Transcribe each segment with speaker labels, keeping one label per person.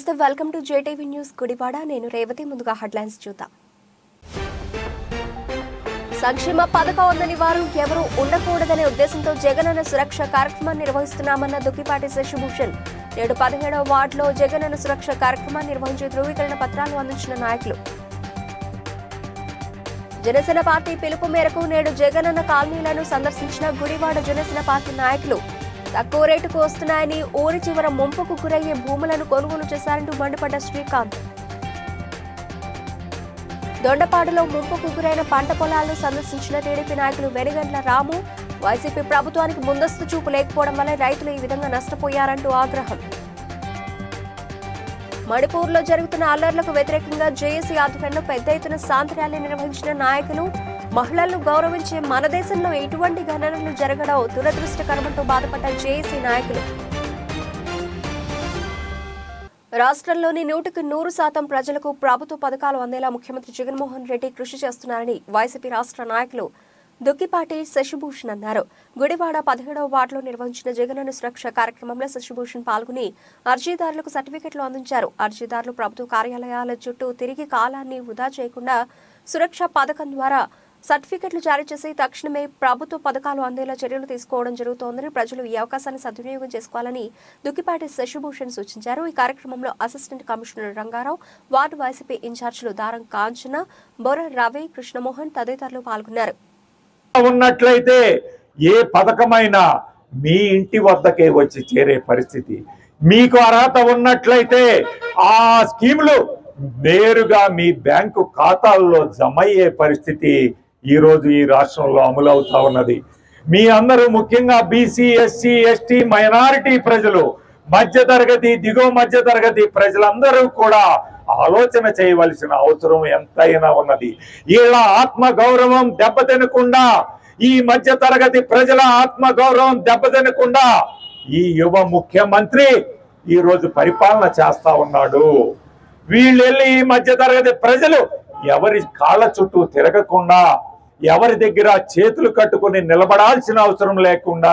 Speaker 1: నమస్తే welcome to J TV news Gudivada నేను రేవతి ముందుగా హెడ్లైన్స్ చూద్దాం సంక్షేమ పథకం ఉందని వారు ఎవరూ ఉండకూడదనే ఉద్దేశంతో జగనన్న సురక్ష కార్యక్రమాన్ని నిర్వహిస్తున్నామన్న దుక్కిపాటి శశిభూషణ్ నేడు పదిహేడవ వార్డులో జగనన్న సురక్ష కార్యక్రమాన్ని నిర్వహించి ధృవీకరణ పత్రాలు అందించిన నాయకులు జనసేన పార్టీ పిలుపు మేరకు నేడు జగనన్న కాలనీలను సందర్శించిన గుడివాడ జనసేన పార్టీ నాయకులు తక్కువ రేటుకు వస్తున్నాయని ఊరి చివర ముంపుకు గురయ్యే భూములను కొనుగోలు చేశారంటూ మండిపడ్డ శ్రీకాంత్ దొండపాడులో ముంపుకు గురైన పంట పొలాలను సందర్శించిన టీడీపీ నాయకులు వెనుగండ్ల రాము వైసీపీ ప్రభుత్వానికి ముందస్తు చూపు లేకపోవడం వల్ల రైతులు ఈ విధంగా నష్టపోయారంటూ ఆగ్రహం మణిపూర్లో జరుగుతున్న అల్లర్లకు వ్యతిరేకంగా జేఏసీ ఆధ్వర్యంలో పెద్ద ఎత్తున శాంతి ర్యాలీ నిర్వహించిన నాయకులు మహిళలను గౌరవించే మన దేశంలో ఎటువంటి ఘటనలు జరగడం దురదృష్టకరమంటూ బాధపడ్డ జేఏసీ నాయకులు రాష్ట్రంలోని నూటికి నూరు శాతం ప్రజలకు ప్రభుత్వ పథకాలు అందేలా ముఖ్యమంత్రి జగన్మోహన్ రెడ్డి కృషి చేస్తున్నారని వైసీపీ రాష్ట్ర నాయకులు దుక్కిపాటి శశిభూషణ్ అన్నారు గుడివాడ పదిహేడవ వార్డులో నిర్వహించిన జగనన్న సురక్ష కార్యక్రమంలో శశిభూషణ్ పాల్గొని అర్జీదారులకు సర్టిఫికెట్లు అందించారు అర్జీదారులు ప్రభుత్వ కార్యాలయాల చుట్టూ తిరిగి కాలాన్ని వృధా చేయకుండా సురక్ష పథకం ద్వారా సర్టిఫికెట్లు జారీ చేసి తక్షణమే ప్రభుత్వ పథకాలు అందేలా చర్యలు తీసుకోవడం జరుగుతోందని ప్రజలు ఈ అవకాశాన్ని సద్వినియోగం చేసుకోవాలని దుక్కిపాటి శశిభూషణ్ సూచించారు ఈ కార్యక్రమంలో assistant commissioner Rangarao ward YCP ఇన్ఛార్జీలు దారం కాంచన బొర రవి కృష్ణమోహన్ తదితరులు పాల్గొన్నారు
Speaker 2: ఉన్నట్లయితే ఏ పథకమైనా మీ ఇంటి వద్దకే వచ్చి చేరే పరిస్థితి మీకు అర్హత ఉన్నట్లయితే ఆ స్కీములు నేరుగా మీ బ్యాంకు ఖాతాల్లో జమ అయ్యే పరిస్థితి ఈ రోజు ఈ రాష్ట్రంలో అమలవుతా ఉన్నది మీ అందరూ ముఖ్యంగా బీసీ ఎస్సీ ఎస్టీ మైనారిటీ ప్రజలు మధ్య తరగతి దిగువ మధ్య తరగతి ప్రజలందరూ కూడా ఆలోచన చేయవలసిన అవసరం ఎంతైనా ఉన్నది వీళ్ళ ఆత్మ గౌరవం దెబ్బతినకుండా ఈ మధ్య తరగతి ప్రజల ఆత్మ గౌరవం దెబ్బతినకుండా ఈ యువ ముఖ్యమంత్రి ఈ రోజు పరిపాలన చేస్తా ఉన్నాడు వీళ్ళు వెళ్ళి ఈ మధ్య తరగతి ప్రజలు ఎవరి కాళ్ళ చుట్టూ తిరగకుండా ఎవరి దగ్గర చేతులు కట్టుకుని నిలబడాల్సిన అవసరం లేకుండా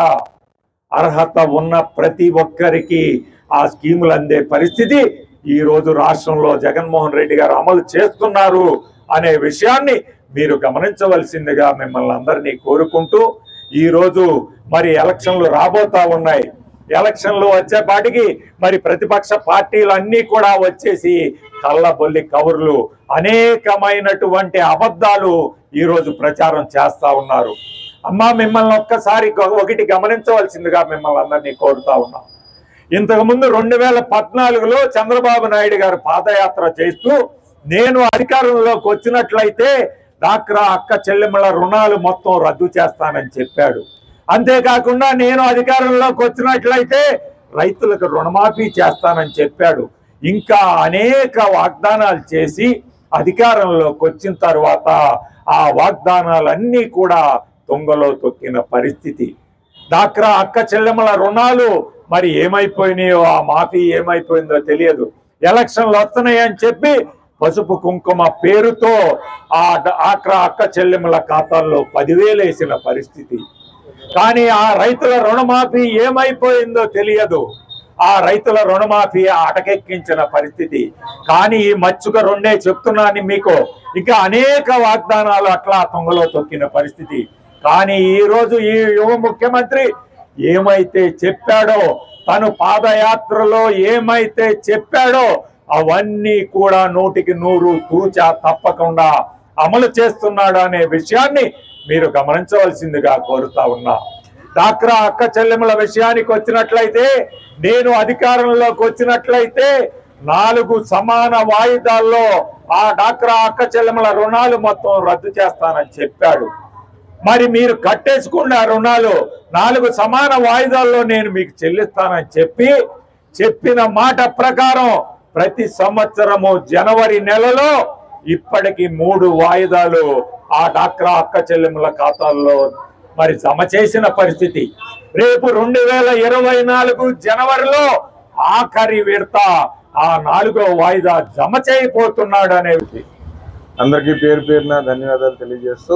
Speaker 2: అర్హత ఉన్న ప్రతి ఒక్కరికి ఆ స్కీములు అందే పరిస్థితి ఈ రోజు రాష్ట్రంలో జగన్మోహన్ రెడ్డి గారు అమలు చేస్తున్నారు అనే విషయాన్ని మీరు గమనించవలసిందిగా మిమ్మల్ని అందరినీ కోరుకుంటూ ఈ రోజు మరి ఎలక్షన్లు రాబోతా ఉన్నాయి ఎలక్షన్లు వచ్చేపాటికి మరి ప్రతిపక్ష పార్టీలు అన్నీ కూడా వచ్చేసి కళ్ళబొల్లి కవర్లు అనేకమైనటువంటి అబద్ధాలు ఈ రోజు ప్రచారం చేస్తా ఉన్నారు అమ్మా మిమ్మల్ని ఒక్కసారి గ- ఒకటి గమనించవలసిందిగా మిమ్మల్ని అందరినీ కోరుతా ఉన్నాం ఇంతకు ముందు రెండు వేల పద్నాలుగులో చంద్రబాబు నాయుడు గారు పాదయాత్ర చేస్తూ నేను అధికారంలోకి వచ్చినట్లయితే డాక్రా అక్క చెల్లెమ్మల రుణాలు మొత్తం రద్దు చేస్తానని చెప్పాడు అంతేకాకుండా నేను అధికారంలోకి వచ్చినట్లయితే రైతులకు రుణమాఫీ చేస్తానని చెప్పాడు ఇంకా అనేక వాగ్దానాలు చేసి అధికారంలోకి వచ్చిన తర్వాత ఆ వాగ్దానాలన్నీ కూడా తుంగలో తొక్కిన పరిస్థితి డాక్రా అక్క చెల్లెమ్మల రుణాలు మరి ఏమైపోయినాయో ఆ మాఫీ ఏమైపోయిందో తెలియదు ఎలక్షన్లు వస్తున్నాయని చెప్పి పసుపు కుంకుమ పేరుతో ఆ డ- ఆక్రా అక్క చెల్లెమ్మల ఖాతాల్లో పదివేలు వేసిన పరిస్థితి కానీ ఆ రైతుల రుణమాఫీ ఏమైపోయిందో తెలియదు ఆ రైతుల రుణమాఫీ అటకెక్కించిన పరిస్థితి కానీ ఈ మచ్చుక రెండే చెప్తున్నాను మీకు ఇంకా అనేక వాగ్దానాలు అట్లా తొంగలో తొక్కిన పరిస్థితి కానీ ఈ రోజు ఈ యువ ముఖ్యమంత్రి ఏమైతే చెప్పాడో తను పాదయాత్రలో ఏమైతే చెప్పాడో అవన్నీ కూడా నూటికి నూరు తూచా తప్పకుండా అమలు చేస్తున్నాడు అనే విషయాన్ని మీరు గమనించవలసిందిగా కోరుతా ఉన్నా డాక్రా అక్క చెల్లెముల విషయానికి వచ్చినట్లయితే నేను అధికారంలోకి వచ్చినట్లయితే నాలుగు సమాన వాయిదాల్లో ఆ డాక్రా అక్క చెల్లెముల రుణాలు మొత్తం రద్దు చేస్తానని చెప్పాడు మరి మీరు కట్టేసుకున్న రుణాలు నాలుగు సమాన వాయిదాల్లో నేను మీకు చెల్లిస్తానని చెప్పి చెప్పిన మాట ప్రకారం ప్రతి సంవత్సరము జనవరి నెలలో ఇప్పటికి మూడు వాయిదాలు ఆ డాక్రా అక్క చెల్లెముల ఖాతాల్లో మరి జమ చేసిన పరిస్థితి రేపు రెండు వేల ఇరవై నాలుగు జనవరిలో ఆఖరి విడత ఆ నాలుగో వాయిదా జమ చేయబోతున్నాడు అనేది
Speaker 3: అందరికీ పేరు పేరున ధన్యవాదాలు తెలియజేస్తూ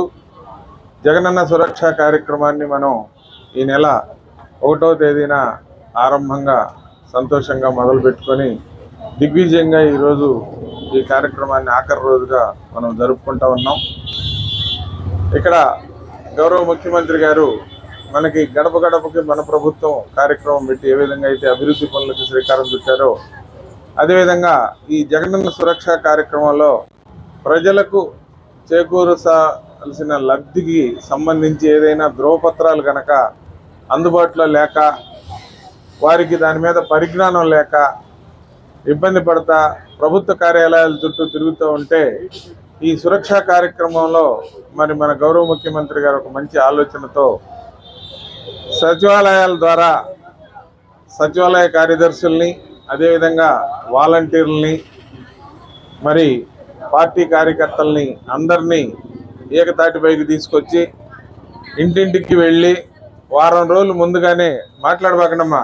Speaker 3: జగనన్న సురక్ష కార్యక్రమాన్ని మనం ఈ నెల ఒకటో తేదీన ఆరంభంగా సంతోషంగా మొదలుపెట్టుకొని దిగ్విజయంగా ఈరోజు ఈ కార్యక్రమాన్ని ఆఖరి రోజుగా మనం జరుపుకుంటా ఉన్నాం ఇక్కడ గౌరవ ముఖ్యమంత్రి గారు మనకి గడప గడపకి మన ప్రభుత్వం కార్యక్రమం పెట్టి ఏ విధంగా అయితే అభివృద్ధి పనులకు శ్రీకారం చుట్టారో అదేవిధంగా ఈ జగనన్న సురక్ష కార్యక్రమంలో ప్రజలకు చేకూరసాల్సిన లబ్ధికి సంబంధించి ఏదైనా ధ్రువపత్రాలు కనుక అందుబాటులో లేక వారికి దాని మీద పరిజ్ఞానం లేక ఇబ్బంది పడతా ప్రభుత్వ కార్యాలయాల చుట్టూ తిరుగుతూ ఉంటే ఈ సురక్ష కార్యక్రమంలో మరి మన గౌరవ ముఖ్యమంత్రి గారు ఒక మంచి ఆలోచనతో సచివాలయాల ద్వారా సచివాలయ కార్యదర్శుల్ని అదేవిధంగా వాలంటీర్లని మరి పార్టీ కార్యకర్తల్ని అందరినీ ఏకతాటిపైకి తీసుకొచ్చి ఇంటింటికి వెళ్ళి వారం రోజులు ముందుగానే మాట్లాడబాకండమ్మా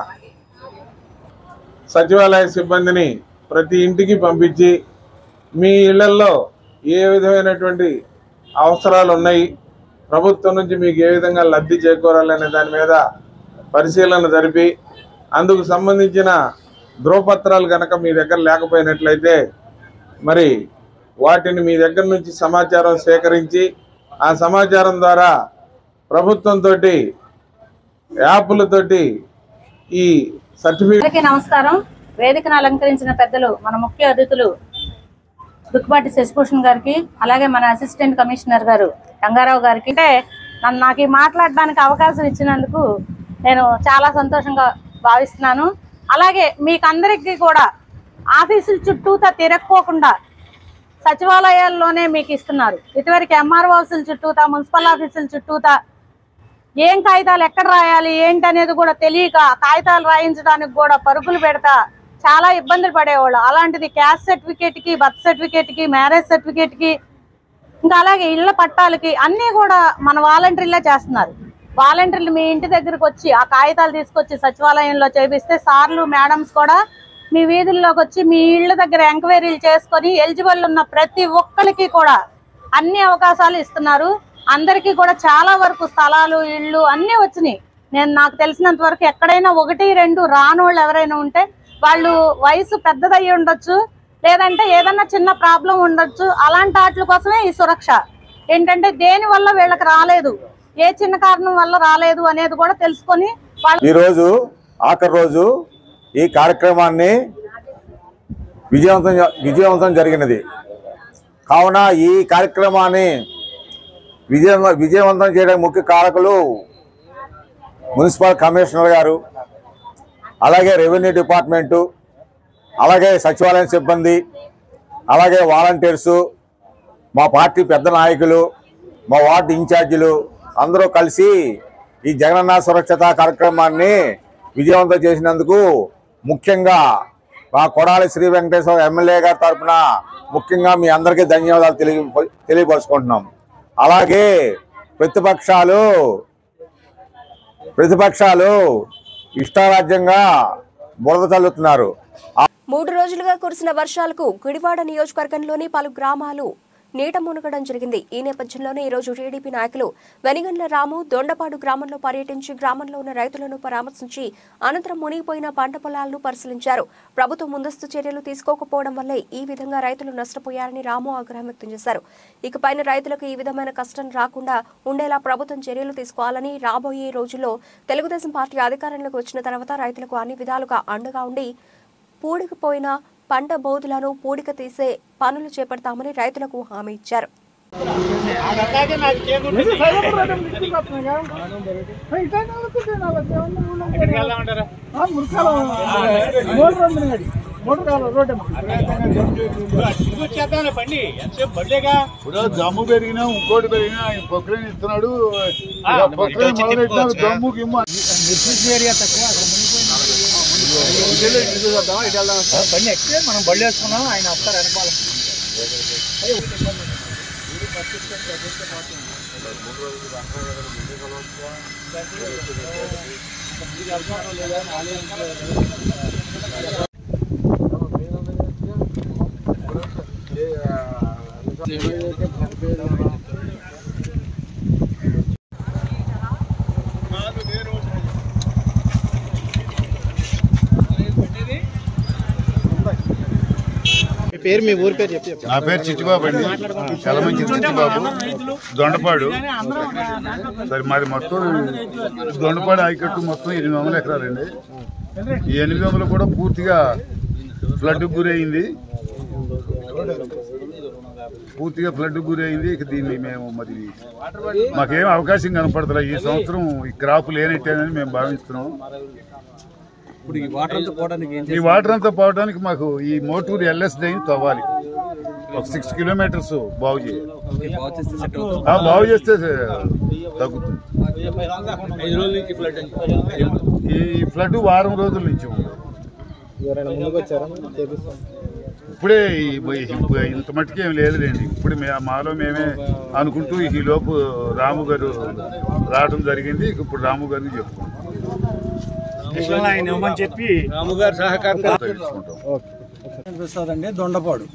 Speaker 3: సచివాలయ సిబ్బందిని ప్రతి ఇంటికి పంపించి మీ ఇళ్లలో ఏ విధమైనటువంటి అవసరాలు ఉన్నాయి ప్రభుత్వం నుంచి మీకు ఏ విధంగా లబ్ధి చేకూరాలనే దాని మీద పరిశీలన జరిపి అందుకు సంబంధించిన ధ్రువపత్రాలు కనుక మీ దగ్గర లేకపోయినట్లయితే మరి వాటిని మీ దగ్గర నుంచి సమాచారం సేకరించి ఆ సమాచారం ద్వారా ప్రభుత్వంతో యాప్లతోటి ఈ సర్టిఫికేట్
Speaker 4: అందరికీ నమస్కారం వేదికను అలంకరించిన పెద్దలు మన ముఖ్య అతిథులు దుక్కిపాటి శశిభూషణ్ గారికి అలాగే మన అసిస్టెంట్ కమిషనర్ గారు రంగారావు గారికి అంటే నన్ను నాకు ఈ మాట్లాడడానికి అవకాశం ఇచ్చినందుకు నేను చాలా సంతోషంగా భావిస్తున్నాను అలాగే మీకు అందరికీ కూడా ఆఫీసుల చుట్టూతా తిరక్కోకుండా సచివాలయాల్లోనే మీకు ఇస్తున్నారు ఇటువరకు ఎంఆర్ఓ ఆఫీసుల చుట్టూతా మున్సిపల్ ఆఫీసుల చుట్టూతా ఏం కాగితాలు ఎక్కడ రాయాలి ఏంటి అనేది కూడా తెలియక కాగితాలు రాయించడానికి కూడా పరుగులు పెడతా చాలా ఇబ్బందులు పడేవాళ్ళు అలాంటిది క్యాస్ట్ సర్టిఫికేట్ కి బర్త్ సర్టిఫికేట్ కి మ్యారేజ్ సర్టిఫికేట్ కి ఇంకా అలాగే ఇళ్ల పట్టాలకి అన్నీ కూడా మన వాలంటీర్లే చేస్తున్నారు వాలంటీర్లు మీ ఇంటి దగ్గరకు వచ్చి ఆ కాగితాలు తీసుకొచ్చి సచివాలయంలో చేపిస్తే సార్లు మేడమ్స్ కూడా మీ వీధుల్లోకి వచ్చి మీ ఇళ్ళ దగ్గర ఎంక్వైరీలు చేసుకొని ఎలిజిబుల్ ఉన్న ప్రతి ఒక్కరికి కూడా అన్ని అవకాశాలు ఇస్తున్నారు అందరికీ కూడా చాలా వరకు స్థలాలు ఇళ్ళు అన్నీ వచ్చినాయి నేను నాకు తెలిసినంత వరకు ఎక్కడైనా ఒకటి రెండు రానోళ్ళు ఎవరైనా ఉంటే వాళ్ళు వయసు పెద్దదయ్యి ఉండొచ్చు లేదంటే ఏదన్నా చిన్న ప్రాబ్లం ఉండొచ్చు అలాంటి వాటి కోసమే ఈ సురక్ష ఏంటంటే దేని వల్ల వీళ్ళకి రాలేదు ఏ చిన్న కారణం వల్ల రాలేదు అనేది కూడా తెలుసుకొని వాళ్ళు
Speaker 5: ఈరోజు ఆఖరి రోజు ఈ కార్యక్రమాన్ని విజయవంతం విజయవంతం జరిగినది కావున ఈ కార్యక్రమాన్ని విజయ విజయవంతం చేయడానికి ముఖ్య కారకులు మున్సిపల్ కమిషనర్ గారు అలాగే రెవెన్యూ డిపార్ట్మెంటు అలాగే సచివాలయం సిబ్బంది అలాగే వాలంటీర్సు మా పార్టీ పెద్ద నాయకులు మా వార్డు ఇన్ఛార్జీలు అందరూ కలిసి ఈ జగనన్న సురక్షత కార్యక్రమాన్ని విజయవంతం చేసినందుకు ముఖ్యంగా మా కొడాలి శ్రీ వెంకటేశ్వర ఎమ్మెల్యే గారి తరఫున ముఖ్యంగా మీ అందరికీ ధన్యవాదాలు తెలియ తెలియపరుచుకుంటున్నాం అలాగే ప్రతిపక్షాలు ప్రతిపక్షాలు ఇష్టారాజ్యంగా బురద చల్లుతున్నారు
Speaker 1: మూడు రోజులుగా కురిసిన వర్షాలకు గుడివాడ నియోజకవర్గంలోని పలు గ్రామాలు నీట మునగడం జరిగింది ఈ నేపథ్యంలోనే ఈ రోజు టీడీపీ నాయకులు వెనిగండ్ల రాము దొండపాడు గ్రామంలో పర్యటించి గ్రామంలో ఉన్న రైతులను పరామర్శించి అనంతరం మునిగిపోయిన పంట పొలాలను పరిశీలించారు ప్రభుత్వం ముందస్తు చర్యలు తీసుకోకపోవడం వల్లే ఈ విధంగా రైతులు నష్టపోయారని రాము ఆగ్రహం వ్యక్తం చేశారు ఇకపైన రైతులకు ఈ విధమైన కష్టం రాకుండా ఉండేలా ప్రభుత్వం చర్యలు తీసుకోవాలని రాబోయే రోజుల్లో తెలుగుదేశం పార్టీ అధికారంలోకి వచ్చిన తర్వాత రైతులకు అన్ని విధాలుగా అండగా ఉండి పూడికిపోయిన పంట బోధులను పూడిక తీసే పనులు చేపడతామని రైతులకు హామీ ఇచ్చారు
Speaker 6: ఇప్పుడు జమ్ము పెరిగినా ఇంకోటి పెరిగినా ఆయన పొక్కలేని ఇస్తున్నాడు ఇక పొక్కలేని మొదలెట్టినాడు జమ్ము గిమ్ము
Speaker 7: మనం బళ్ళు వేసుకున్నాం ఆయన వస్తారు వెనకాల పేరు మీ ఊరి పేరు చెప్పి చెప్పండి.
Speaker 6: నా పేరు చిట్టిబాబు అండి చలమంచి చిట్టిబాబు దొండపాడు సరే మాది మొత్తం దొండపాడు ఆయకట్టు మొత్తం ఎనిమిది వందల ఎకరాలండి ఈ ఎనిమిది వందలు కూడా పూర్తిగా ఫ్లడ్ గురైంది పూర్తిగా ఫ్లడ్ గురైంది ఇక దీన్ని మేము మరి మాకేం అవకాశం కనపడతలే ఈ సంవత్సరం ఈ క్రాప్ లేనట్టేనని మేము భావిస్తున్నాం
Speaker 7: ఇప్పుడు ఈ వాటర్ అంతా పోవడానికి ఏం
Speaker 6: ఈ వాటర్ అంతా పోవడానికి మాకు ఈ మోటూరు ఎల్ఎస్ డైన్ తవ్వాలి ఒక సిక్స్ కిలోమీటర్స్ బాగు చేయాలి
Speaker 7: చేయాలి? బాగు చేస్తే సెట్ అవుతుంది
Speaker 6: ఆ, బాగు చేస్తే తగ్గుతుంది
Speaker 7: ఐదు రోజుల నుంచి ఫ్లడ్
Speaker 6: ఈ ఫ్లడ్ వారం రోజుల నుంచి ఉంది
Speaker 7: ఎవరైనా ముందుకు వచ్చారా చేపిస్తాం
Speaker 6: ఇప్పుడే ఈ- ఈ- ఇంత మట్టుకు ఏం లేదులేండి ఇప్పుడు మే మాలో మేమే అనుకుంటూ ఈ లోపు రాము గారు రావడం జరిగింది ఇక ఇప్పుడు రాము గారిని చెప్పుకుంటాం
Speaker 8: ఆయన ఇవ్వమని చెప్పి
Speaker 7: రాము గారి సహకారం
Speaker 6: తెలుసుకుంటాం
Speaker 8: అనిపిస్తుందండి దొండపాడు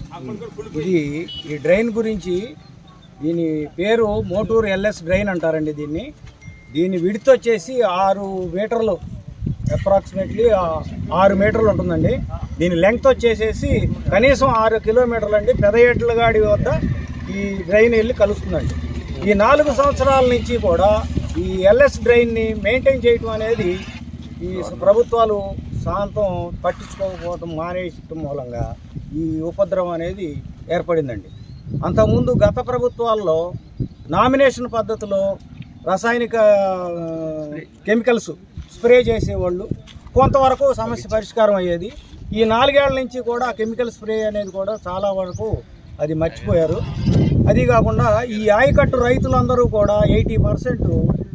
Speaker 8: ఇది ఈ డ్రైన్ గురించి దీని పేరు మోటూరు ఎల్ఎస్ డ్రైన్ అంటారండి దీన్ని దీని విడత వచ్చేసి ఆరు మీటర్లు అప్రాక్సిమేట్లీ ఆరు మీటర్లు ఉంటుందండి దీని లెంగ్త్ వచ్చేసేసి కనీసం ఆరు కిలోమీటర్లు అండి పెదయేట్లగాడి వద్ద ఈ డ్రైన్ వెళ్ళి కలుస్తుందండి ఈ నాలుగు సంవత్సరాల నుంచి కూడా ఈ ఎల్ఎస్ డ్రైన్ని మెయింటైన్ చేయటం అనేది ఈ ప్రభుత్వాలు శాంతం పట్టించుకోకపోవటం మానేయటం మూలంగా ఈ ఉపద్రవం అనేది ఏర్పడిందండి అంతకుముందు గత ప్రభుత్వాల్లో నామినేషన్ పద్ధతిలో రసాయనిక ఆ, కెమికల్స్ స్ప్రే చేసేవాళ్ళు కొంతవరకు సమస్య పరిష్కారం అయ్యేది ఈ నాలుగేళ్ల నుంచి కూడా కెమికల్ స్ప్రే అనేది కూడా చాలా వరకు అది మర్చిపోయారు అది కాకుండా ఈ ఆయకట్టు రైతులందరూ కూడా ఎయిటీ పర్సెంట్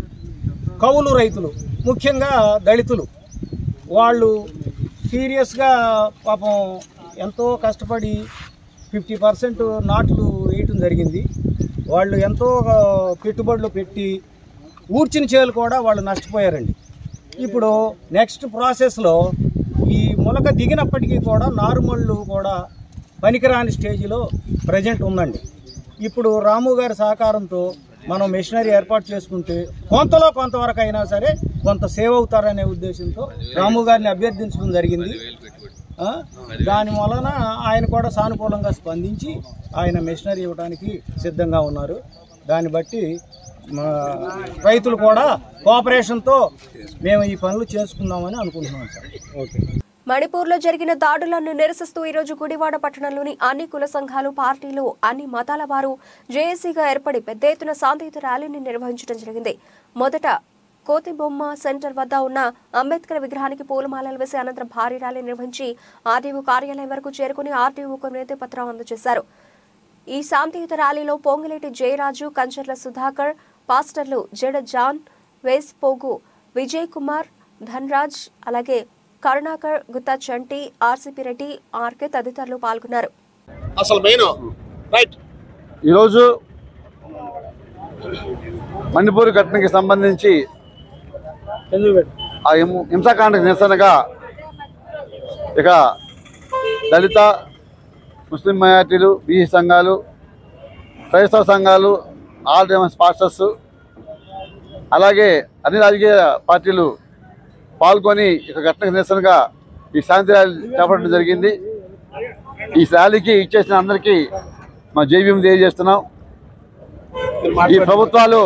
Speaker 8: కౌలు రైతులు ముఖ్యంగా దళితులు వాళ్ళు సీరియస్గా పాపం ఎంతో కష్టపడి ఫిఫ్టీ పర్సెంట్ నాట్లు వేయటం జరిగింది వాళ్ళు ఎంతో ఆ, పెట్టుబడులు పెట్టి ఊర్చిన చేలు కూడా వాళ్ళు నష్టపోయారండి ఇప్పుడు నెక్స్ట్ ప్రాసెస్లో ఈ మొలక దిగినప్పటికీ కూడా నారుమళ్ళు కూడా పనికిరాని స్టేజిలో ప్రజెంట్ ఉందండి ఇప్పుడు రాము గారి సహకారంతో మనం మెషినరీ ఏర్పాటు చేసుకుంటే కొంతలో కొంతవరకు అయినా సరే కొంత సేవ్ అవుతారనే ఉద్దేశంతో రాము గారిని అభ్యర్థించడం జరిగింది ఆ, దాని వలన ఆయన కూడా సానుకూలంగా స్పందించి ఆయన మెషినరీ ఇవ్వడానికి సిద్ధంగా ఉన్నారు దాన్ని బట్టి మా రైతులు కూడా కోఆపరేషన్తో మేము ఈ పనులు చేసుకుందామని అనుకుంటున్నాం సార్ ఓకే
Speaker 1: మణిపూర్లో జరిగిన దాడులను నిరసిస్తూ ఈరోజు గుడివాడ పట్టణంలోని అన్ని కుల సంఘాలు పార్టీలు అన్ని మతాల వారు జేఏసీగా ఏర్పడి పెద్ద ఎత్తున శాంతియుత ర్యాలీని నిర్వహించడం జరిగింది మొదట కోతిబొమ్మ సెంటర్ వద్ద ఉన్న అంబేద్కర్ విగ్రహానికి పూలమాలలు వేసి అనంతరం భారీ ర్యాలీ నిర్వహించి ఆర్డీఓ కార్యాలయం వరకు చేరుకుని ఆర్డీఓకు వినతి పత్రం అందజేశారు ఈ శాంతియుత ర్యాలీలో పొంగిలేటి జయరాజు కంచర్ల సుధాకర్ పాస్టర్లు జడ జాన్ వేస్ పోగు విజయ్ కుమార్ ధన్రాజ్ అలాగే కరుణాకర్ గుత్తా చంటి ఆర్సీపీ రెడ్డి ఆర్కే తదితరులు పాల్గొన్నారు
Speaker 9: అసలు మెయిన్ రైట్
Speaker 10: ఈరోజు మణిపూర్ ఘటనకి సంబంధించి ఆ హిం- హింసాకాండకు నిరసనగా ఇక దళిత ముస్లిం మైనార్టీలు బీసీ సంఘాలు క్రైస్తవ సంఘాలు ఆల్ డెమన్స్ పాస్టర్స్ అలాగే అన్ని రాజకీయ పార్టీలు పాల్గొని ఇక ఘటనకు నిరసనగా ఈ శాంతి ర్యాలీ చేపట్టడం జరిగింది ఈ ర్యాలీకి ఇచ్చేసిన అందరికీ మా జేబీఎం తెలియజేస్తున్నాం ఈ ప్రభుత్వాలు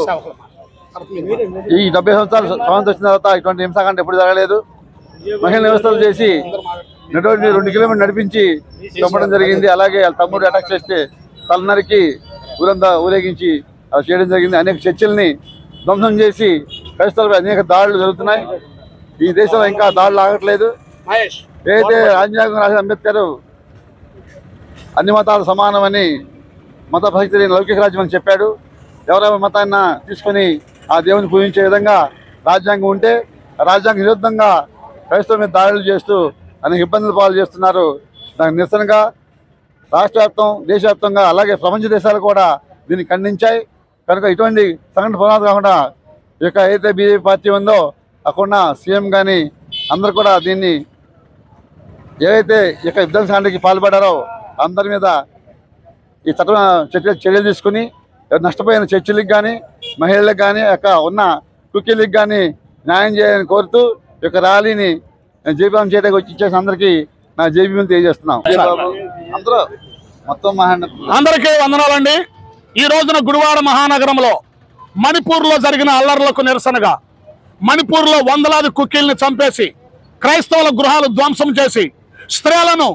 Speaker 10: ఈ డెబ్బై సంవత్సరాలు స్వాతంత్రం వచ్చిన తర్వాత ఇటువంటి హింసాకాండ ఎప్పుడు జరగలేదు మహిళా వ్యవస్థలు చేసి నటువంటి రెండు కిలోమీటర్లు నడిపించి చంపడం జరిగింది అలాగే వాళ్ళ తమ్ముడు అటాక్ చేస్తే తలనరికి ఊరంతా ఊరేగించి అలా చేయడం జరిగింది అనేక చర్చల్ని ధ్వంసం చేసి క్రైస్తవులపై అనేక దాడులు జరుగుతున్నాయి ఈ దేశంలో ఇంకా దాడులు ఆగట్లేదు
Speaker 9: మహేష్
Speaker 10: ఏదైతే రాజ్యాంగం రాసిన అంబేద్కర్ అన్ని మతాలు సమానమని మత పరిస్థితిని లౌకిక రాజ్యం అని చెప్పాడు ఎవరెవరి మతాన్న తీసుకొని ఆ దేవుని పూజించే విధంగా రాజ్యాంగం ఉంటే ఆ రాజ్యాంగ విరుద్ధంగా క్రైస్తవ మీద దాడులు చేస్తూ అనేక ఇబ్బందులు పాలు చేస్తున్నారు దానికి నిరసనగా రాష్ట్ర వ్యాప్తం దేశవ్యాప్తంగా అలాగే ప్రపంచ దేశాలు కూడా దీన్ని ఖండించాయి కనుక ఇటువంటి సంఘటన పునాది కాకుండా ఈ యొక్క ఏదైతే బీజేపీ పార్టీ ఉందో అక్కడున్న సీఎం కానీ అందరూ కూడా దీన్ని ఏవైతే ఈ యొక్క విధ్వంసానికి పాల్పడారో అందరి మీద ఈ చట్టం చర్య చర్యలు తీసుకుని నష్టపోయిన చర్చిలకు కానీ మహిళలకు కానీ యొక్క ఉన్న కుక్కీలకు కానీ న్యాయం చేయాలని కోరుతూ ఈ యొక్క ర్యాలీని జీపం చేయడానికి వచ్చి ఇచ్చేసిన అందరికీ నా జేబీ తెలియజేస్తున్నాం అందరూ మొత్తం మహాన్
Speaker 9: అందరికీ వందనాలండి ఈ రోజున గుడివాడ మహానగరంలో మణిపూర్లో జరిగిన అల్లర్లకు నిరసనగా మణిపూర్లో వందలాది కుక్కీల్ని చంపేసి క్రైస్తవుల గృహాలు ధ్వంసం చేసి స్త్రీలను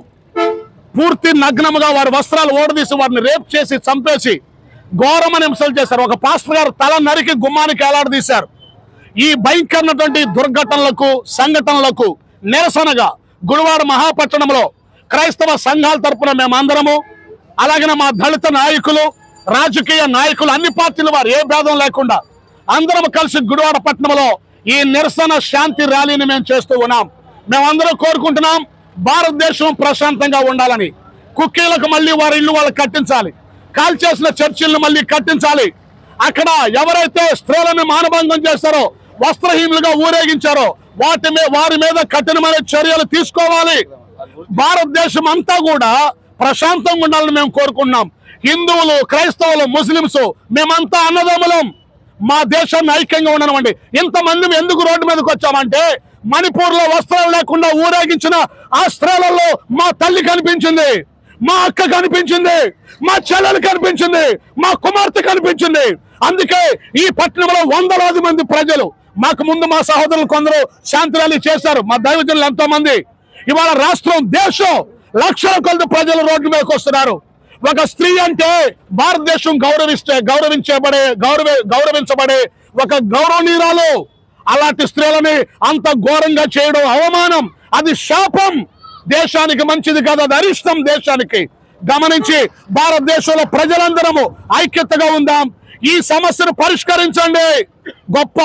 Speaker 9: పూర్తి నగ్నముగా వారి వస్త్రాలు ఓడదీసి వారిని రేప్ చేసి చంపేసి ఘోరమని హింసలు చేశారు ఒక పాస్టర్ గారు తల నరికి గుమ్మానికి ఏలాడదీశారు ఈ భయంకరమైనటువంటి దుర్ఘటనలకు సంఘటనలకు నిరసనగా గుడివాడ మహాపట్టణంలో క్రైస్తవ సంఘాల తరపున మేమందరము అలాగే మా దళిత నాయకులు రాజకీయ నాయకులు అన్ని పార్టీల వారు ఏ భేదం లేకుండా అందరం కలిసి గుడివాడ పట్టణంలో ఈ నిరసన శాంతి ర్యాలీని మేము చేస్తూ ఉన్నాం మేమందరం కోరుకుంటున్నాం భారతదేశం ప్రశాంతంగా ఉండాలని కుక్కీలకు మళ్ళీ వారి ఇల్లు వాళ్ళు కట్టించాలి కాల్ చేసిన చర్చిలను మళ్ళీ కట్టించాలి అక్కడ ఎవరైతే స్త్రీలను మానభంగం చేస్తారో వస్త్రహీనులుగా ఊరేగించారో వాటి మీద వారి మీద కఠినమైన చర్యలు తీసుకోవాలి భారతదేశం అంతా కూడా ప్రశాంతంగా ఉండాలని మేము కోరుకుంటున్నాం హిందువులు క్రైస్తవులు ముస్లింస్ మేమంతా అన్నదమ్ములం మా దేశాన్ని ఐక్యంగా ఉండనమండి ఇంతమంది ఎందుకు రోడ్డు మీదకి వచ్చామంటే మణిపూర్ లో వస్త్రాలు లేకుండా ఊరేగించిన ఆ స్త్రీలలో మా తల్లి కనిపించింది మా అక్క కనిపించింది మా చెల్లెలు కనిపించింది మా కుమార్తె కనిపించింది అందుకే ఈ పట్టణంలో వందలాది మంది ప్రజలు మాకు ముందు మా సహోదరులు కొందరు శాంతి ర్యాలీ చేశారు మా దైవజనులు ఎంతో మంది ఇవాళ రాష్ట్రం దేశం లక్షల కొద్ది ప్రజలు రోడ్డు మీదకి వస్తున్నారు ఒక స్త్రీ అంటే భారతదేశం గౌరవిస్తే గౌరవించబడే గౌరవ గౌరవించబడే ఒక గౌరవనీయురాలు అలాంటి స్త్రీలని అంత ఘోరంగా చేయడం అవమానం అది శాపం దేశానికి మంచిది కాదు అది అరిష్టం దేశానికి గమనించి భారతదేశంలో ప్రజలందరము ఐక్యతగా ఉందాం ఈ సమస్యను పరిష్కరించండి గొప్ప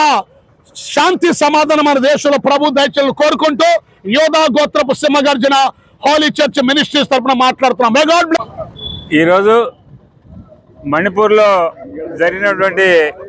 Speaker 9: శాంతి సమాధానం మన దేశంలో ప్రభు దయచేయాలని కోరుకుంటూ యోధా గోత్రపు సింహగర్జన హోలీ చర్చ్ మినిస్ట్రీస్ తరఫున మాట్లాడుతున్నాం మే గాడ్ బ్లెస్.
Speaker 11: ఈరోజు మణిపూర్లో జరిగినటువంటి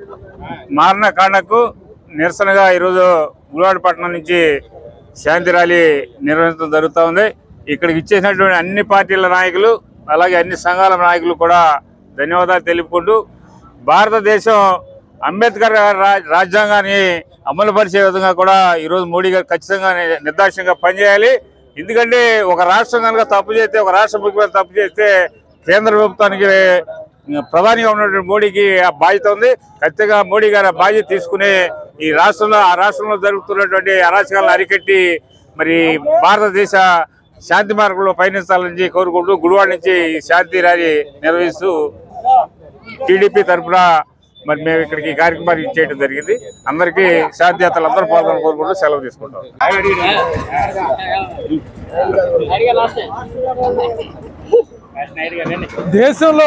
Speaker 11: మారణకాండకు నిరసనగా ఈరోజు గుడివాడపట్నం నుంచి శాంతి ర్యాలీ నిర్వహించడం జరుగుతూ ఉంది ఇక్కడికి ఇచ్చేసినటువంటి అన్ని పార్టీల నాయకులు అలాగే అన్ని సంఘాల నాయకులు కూడా ధన్యవాదాలు తెలుపుకుంటూ భారతదేశం అంబేద్కర్ గారి రా- రాజ్యాంగాన్ని అమలు పరిచే విధంగా కూడా ఈరోజు మోడీ గారు ఖచ్చితంగా ని- నిర్దాక్షిణ్యంగా పనిచేయాలి ఎందుకంటే ఒక రాష్ట్రం కనుక తప్పు చేస్తే ఒక రాష్ట్ర ముఖ్యమంత్రి తప్పు చేస్తే కేంద్ర ప్రభుత్వానికి ప్రధానిగా ఉన్నటువంటి మోడీకి ఆ బాధ్యత ఉంది ఖచ్చితంగా మోడీ గారు ఆ బాధ్యత తీసుకుని ఈ రాష్ట్రంలో ఆ రాష్ట్రంలో జరుగుతున్నటువంటి అరాచకాలను అరికట్టి మరి భారతదేశ శాంతి మార్గంలో పయనించాలని కోరుకుంటూ గుడివాడ నుంచి ఈ శాంతి ర్యాలీ నిర్వహిస్తూ టీడీపీ తరఫున మరి మేము ఇక్కడికి ఈ కార్యక్రమాన్ని చేయడం జరిగింది అందరికీ శాంతి యాత్రలు అందరూ పాల్గొని కోరుకుంటూ సెలవు తీసుకుంటాం
Speaker 12: దేశంలో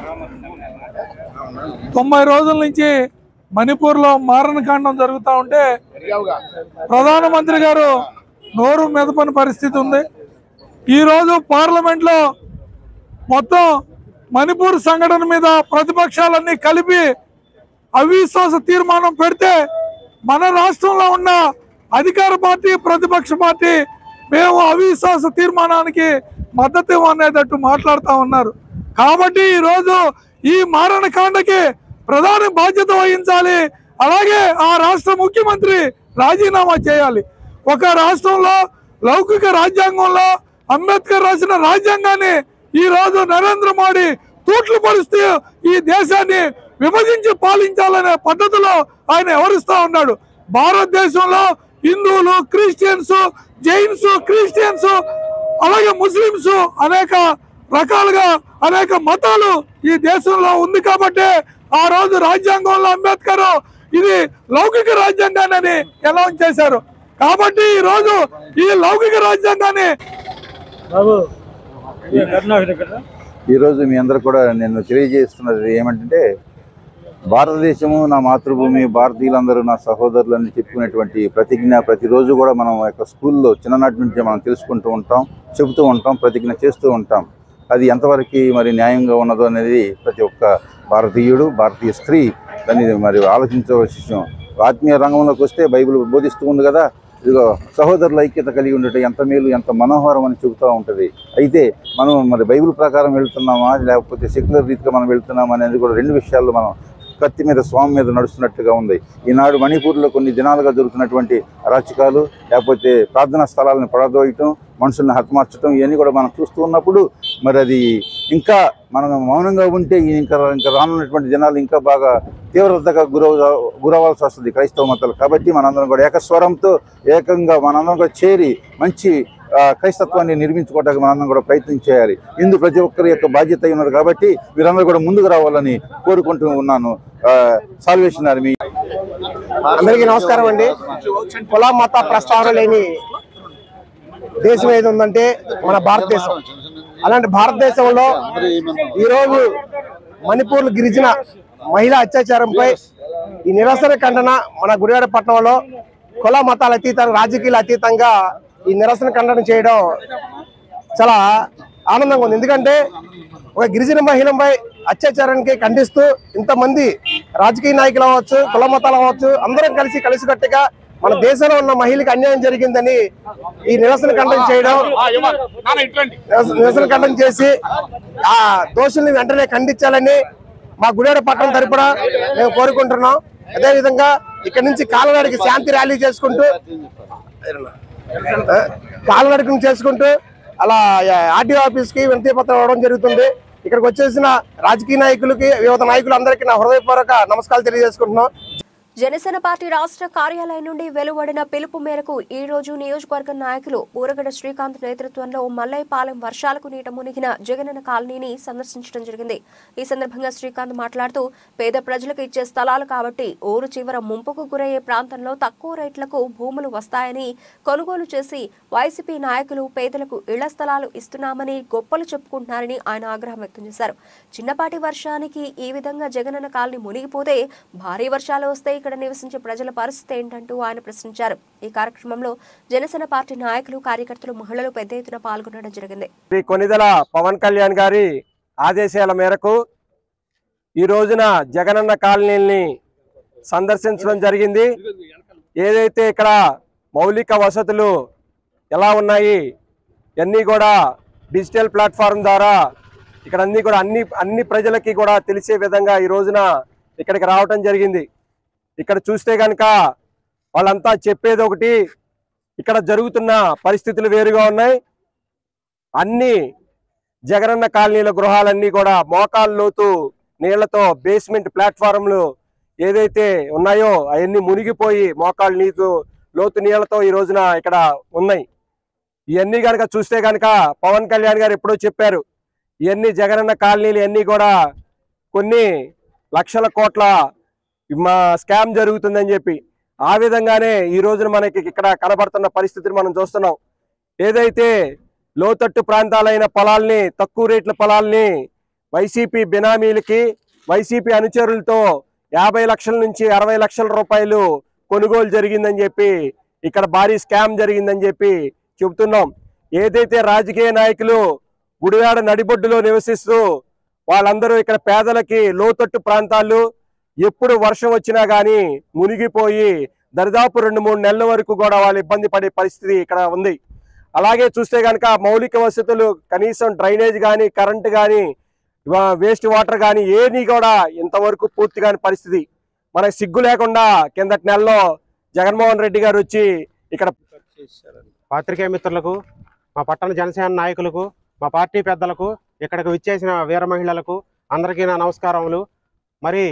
Speaker 12: తొంభై రోజుల నుంచి మణిపూర్లో మారణకాండం జరుగుతూ ఉంటే ప్రధానమంత్రి గారు నోరు మెదపని పరిస్థితి ఉంది ఈరోజు పార్లమెంట్లో మొత్తం మణిపూర్ సంఘటన మీద ప్రతిపక్షాలన్నీ కలిపి అవిశ్వాస తీర్మానం పెడితే మన రాష్ట్రంలో ఉన్న అధికార పార్టీ ప్రతిపక్ష పార్టీ మేము అవిశ్వాస తీర్మానానికి మద్దతు ఇవ్వనేటట్టు మాట్లాడుతూ ఉన్నారు కాబట్టి ఈరోజు ఈ మారణకాండకి ప్రధాని బాధ్యత వహించాలి అలాగే ఆ రాష్ట్ర ముఖ్యమంత్రి రాజీనామా చేయాలి ఒక రాష్ట్రంలో లౌకిక రాజ్యాంగంలో అంబేద్కర్ రాసిన రాజ్యాంగాన్ని ఈ రోజు నరేంద్ర మోడీ తూట్లు పరుస్తూ ఈ దేశాన్ని విభజించి పాలించాలనే పద్ధతిలో ఆయన వ్యవహరిస్తా ఉన్నాడు భారతదేశంలో హిందువులు క్రిస్టియన్స్ జైన్స్ క్రిస్టియన్స్ అలాగే ముస్లింస్ అనేక రకాలుగా అనేక మతాలు ఈ దేశంలో ఉంది కాబట్టి ఆ రోజు రాజ్యాంగంలో అంబేద్కర్ ఇది లౌకిక రాజ్యాంగాన్ని అనౌన్స్ చేశారు కాబట్టి ఈ రోజు ఈ లౌకిక రాజ్యాంగాన్ని
Speaker 5: ఈరోజు మీ అందరు కూడా నేను తెలియజేస్తున్నది ఏమంటే భారతదేశము నా మాతృభూమి భారతీయులందరూ నా సహోదరులు అని చెప్పుకునేటువంటి ప్రతిజ్ఞ ప్రతిరోజు కూడా మనం యొక్క స్కూల్లో చిన్ననాటి నుంచి మనం తెలుసుకుంటూ ఉంటాం చెబుతూ ఉంటాం ప్రతిజ్ఞ చేస్తూ ఉంటాం అది ఎంతవరకు మరి న్యాయంగా ఉన్నదో అనేది ప్రతి ఒక్క భారతీయుడు భారతీయ స్త్రీ దాన్ని మరి ఆలోచించవలసిన విషయం ఆత్మీయ రంగంలోకి వస్తే బైబిల్ బోధిస్తూ ఉంది కదా ఇదిగో సహోదరుల ఐక్యత కలిగి ఉండటం ఎంత మేలు ఎంత మనోహరం అని చెబుతూ ఉంటుంది అయితే మనం మరి బైబిల్ ప్రకారం వెళ్తున్నామా లేకపోతే సెక్యులర్ రీతిగా మనం వెళ్తున్నామా అనేది కూడా రెండు విషయాల్లో మనం కత్తి మీద స్వామి మీద నడుస్తున్నట్టుగా ఉంది ఈనాడు మణిపూర్లో కొన్ని దినాలుగా జరుగుతున్నటువంటి అరాచకాలు లేకపోతే ప్రార్థనా స్థలాలను పడదోయటం మనుషుల్ని హతమార్చడం ఇవన్నీ కూడా మనం చూస్తూ ఉన్నప్పుడు మరి అది ఇంకా మనం మౌనంగా ఉంటే ఈ ఇంకా ఇంకా రానున్నటువంటి జనాలు ఇంకా బాగా తీవ్రతగా గురవ గురవాల్సి వస్తుంది క్రైస్తవ మతాలు కాబట్టి మనందరం కూడా ఏకస్వరంతో ఏకంగా మనందరం కూడా చేరి మంచి ఆ, క్రైస్తత్వాన్ని నిర్మించుకోవడానికి మనందరం కూడా ప్రయత్నం చేయాలి ఇందు ప్రతి ఒక్కరి యొక్క బాధ్యత అయి ఉన్నారు కాబట్టి వీరందరూ కూడా ముందుకు రావాలని కోరుకుంటూ ఉన్నాను సాల్వేషన్ ఆర్మీ
Speaker 13: అందరికీ నమస్కారం అండి కుల మత ప్రస్తావన లేని దేశం ఏది ఉందంటే మన భారతదేశం అలాంటి భారతదేశంలో ఈరోజు మణిపూర్ గిరిజన మహిళా అత్యాచారంపై ఈ నిరసన ఖండన మన గుడివాడ పట్టణంలో కుల మతాల అతీతంగా రాజకీయాల అతీతంగా ఈ నిరసన ఖండన చేయడం చాలా ఆనందంగా ఉంది ఎందుకంటే ఒక గిరిజన మహిళపై అత్యాచారానికి ఖండిస్తూ ఇంతమంది రాజకీయ నాయకులు అవ్వచ్చు కుల మతాలు అవ్వచ్చు అందరం కలిసి కలిసికట్టుగా మన దేశంలో ఉన్న మహిళకి అన్యాయం జరిగిందని ఈ నిరసన ఖండన చేయడం నిరస- నిరసన ఖండన చేసి ఆ దోషుల్ని వెంటనే ఖండించాలని మా గుడివాడ పట్టణం తరపున మేము కోరుకుంటున్నాం అదే విధంగా ఇక్కడ నుంచి కాలనాడికి శాంతి ర్యాలీ చేసుకుంటూ ఆ, కాలనడకం చేసుకుంటూ అలా ఆర్డీఓ ఆఫీస్ కి వినతి పత్రం ఇవ్వడం జరుగుతుంది ఇక్కడికి వచ్చేసిన రాజకీయ నాయకులకి వివిధ నాయకులందరికీ నా హృదయపూర్వక నమస్కారాలు తెలియజేసుకుంటున్నాం
Speaker 1: జనసేన పార్టీ రాష్ట్ర కార్యాలయం నుండి వెలువడిన పిలుపు మేరకు ఈ రోజు నియోజకవర్గ నాయకులు ఊరగడ శ్రీకాంత్ నేతృత్వంలో మల్లైపాలెం వర్షాలకు నీట మునిగిన జగనన్న కాలనీని సందర్శించడం జరిగింది ఈ సందర్భంగా శ్రీకాంత్ మాట్లాడుతూ పేద ప్రజలకు ఇచ్చే స్థలాలు కాబట్టి ఊరు చివర ముంపుకు గురయ్యే ప్రాంతంలో తక్కువ రేట్లకు భూములు వస్తాయని కొనుగోలు చేసి వైసీపీ నాయకులు పేదలకు ఇళ్ల స్థలాలు ఇస్తున్నామని గొప్పలు చెప్పుకుంటున్నారని ఆయన ఆగ్రహం వ్యక్తం చేశారు చిన్నపాటి వర్షానికి ఈ విధంగా జగనన్న కాలనీ మునిగిపోతే భారీ వర్షాలు వస్తే ఇక్కడ నివసించే ప్రజల పరిస్థితి ఏంటంటూ ఆయన ప్రశ్నించారు ఈ కార్యక్రమంలో జనసేన పార్టీ నాయకులు కార్యకర్తలు మహిళలు పెద్ద ఎత్తున పాల్గొనడం జరిగింది
Speaker 14: శ్రీ కొనిదల పవన్ కళ్యాణ్ గారి ఆదేశాల మేరకు ఈ రోజున జగనన్న కాలనీని సందర్శించడం జరిగింది ఏదైతే ఇక్కడ మౌలిక వసతులు ఎలా ఉన్నాయి ఇవన్నీ కూడా డిజిటల్ ప్లాట్ఫామ్ ద్వారా ఇక్కడ అన్ని కూడా అన్ని అన్ని ప్రజలకి కూడా తెలిసే విధంగా ఈ రోజున ఇక్కడికి రావటం జరిగింది ఇక్కడ చూస్తే కనుక వాళ్ళంతా చెప్పేది ఒకటి ఇక్కడ జరుగుతున్న పరిస్థితులు వేరుగా ఉన్నాయి అన్ని జగనన్న కాలనీల గృహాలన్నీ కూడా మోకాళ్ళ లోతు నీళ్లతో బేస్మెంట్ ప్లాట్ఫారంలు ఏదైతే ఉన్నాయో అవన్నీ మునిగిపోయి మోకాళ్ళ నీతు లోతు నీళ్లతో ఈ రోజున ఇక్కడ ఉన్నాయి ఇవన్నీ కనుక చూస్తే కనుక పవన్ కళ్యాణ్ గారు ఎప్పుడో చెప్పారు ఇవన్నీ జగనన్న కాలనీలు అన్నీ కూడా కొన్ని లక్షల కోట్ల మా స్కామ్ జరుగుతుందని చెప్పి ఆ విధంగానే ఈ రోజున మనకి ఇక్కడ కనబడుతున్న పరిస్థితిని మనం చూస్తున్నాం ఏదైతే లోతట్టు ప్రాంతాలైన పొలాల్ని తక్కువ రేట్ల పొలాల్ని వైసీపీ బినామీలకి వైసీపీ అనుచరులతో యాభై లక్షల నుంచి అరవై లక్షల రూపాయలు కొనుగోలు జరిగిందని చెప్పి ఇక్కడ భారీ స్కామ్ జరిగిందని చెప్పి చెబుతున్నాం ఏదైతే రాజకీయ నాయకులు గుడివాడ నడిబొడ్డులో నివసిస్తూ వాళ్ళందరూ ఇక్కడ పేదలకి లోతట్టు ప్రాంతాలు ఎప్పుడు వర్షం వచ్చినా గానీ మునిగిపోయి దరిదాపు రెండు మూడు నెలల వరకు కూడా వాళ్ళు ఇబ్బంది పడే పరిస్థితి ఇక్కడ ఉంది అలాగే చూస్తే కనుక మౌలిక వసతులు కనీసం డ్రైనేజ్ కానీ కరెంట్ కానీ వేస్ట్ వాటర్ కానీ ఏది కూడా ఇంతవరకు పూర్తి కాని పరిస్థితి మనకి సిగ్గు లేకుండా కిందటి నెలలో జగన్మోహన్ రెడ్డి గారు వచ్చి ఇక్కడ
Speaker 15: పాత్రికేయ మిత్రులకు మా పట్టణ జనసేన నాయకులకు మా పార్టీ పెద్దలకు ఇక్కడికి విచ్చేసిన వీర మహిళలకు అందరికీ నా నమస్కారములు మరి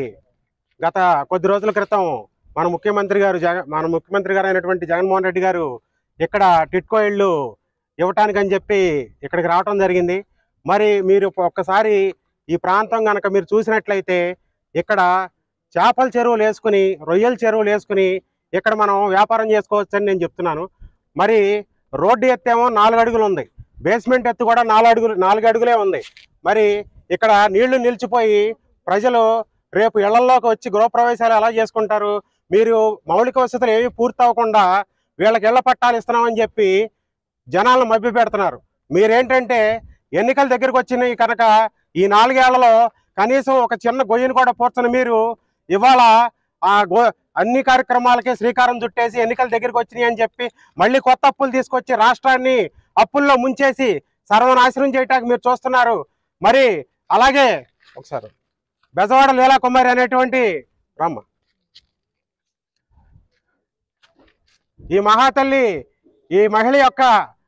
Speaker 15: గత కొద్ది రోజుల క్రితం మన ముఖ్యమంత్రి గారు జగ మన ముఖ్యమంత్రి గారు అయినటువంటి జగన్మోహన్ రెడ్డి గారు ఇక్కడ టిట్కో ఇళ్ళు ఇవ్వటానికని చెప్పి ఇక్కడికి రావటం జరిగింది మరి మీరు ఒక్కసారి ఈ ప్రాంతం కనుక మీరు చూసినట్లయితే ఇక్కడ చేపల చెరువులు వేసుకుని రొయ్యల చెరువులు వేసుకుని ఇక్కడ మనం వ్యాపారం చేసుకోవచ్చని నేను చెప్తున్నాను మరి రోడ్డు ఎత్తేమో నాలుగు అడుగులు ఉంది బేస్మెంట్ ఎత్తు కూడా నాలుగు అడుగులు నాలుగు అడుగులే ఉంది మరి ఇక్కడ నీళ్లు నిలిచిపోయి ప్రజలు రేపు ఇళ్లలోకి వచ్చి గృహప్రవేశాలు ఎలా చేసుకుంటారు మీరు మౌలిక వసతులు ఏవి పూర్తి అవ్వకుండా వీళ్ళకి ఇళ్ల పట్టాలు ఇస్తున్నామని చెప్పి జనాలను మభ్య పెడుతున్నారు మీరేంటంటే ఎన్నికల దగ్గరికి వచ్చినాయి కనుక ఈ నాలుగేళ్లలో కనీసం ఒక చిన్న గొయ్యను కూడా పూర్చని మీరు ఇవాళ ఆ గో అన్ని కార్యక్రమాలకి శ్రీకారం చుట్టేసి ఎన్నికల దగ్గరికి వచ్చినాయి అని చెప్పి మళ్ళీ కొత్త అప్పులు తీసుకొచ్చి రాష్ట్రాన్ని అప్పుల్లో ముంచేసి సర్వనాశనం చేయటానికి మీరు చూస్తున్నారు మరి అలాగే ఒకసారి బెజవాడ లీలా కుమారి అనేటువంటి రమ్మ ఈ మహాతల్లి ఈ మహిళ యొక్క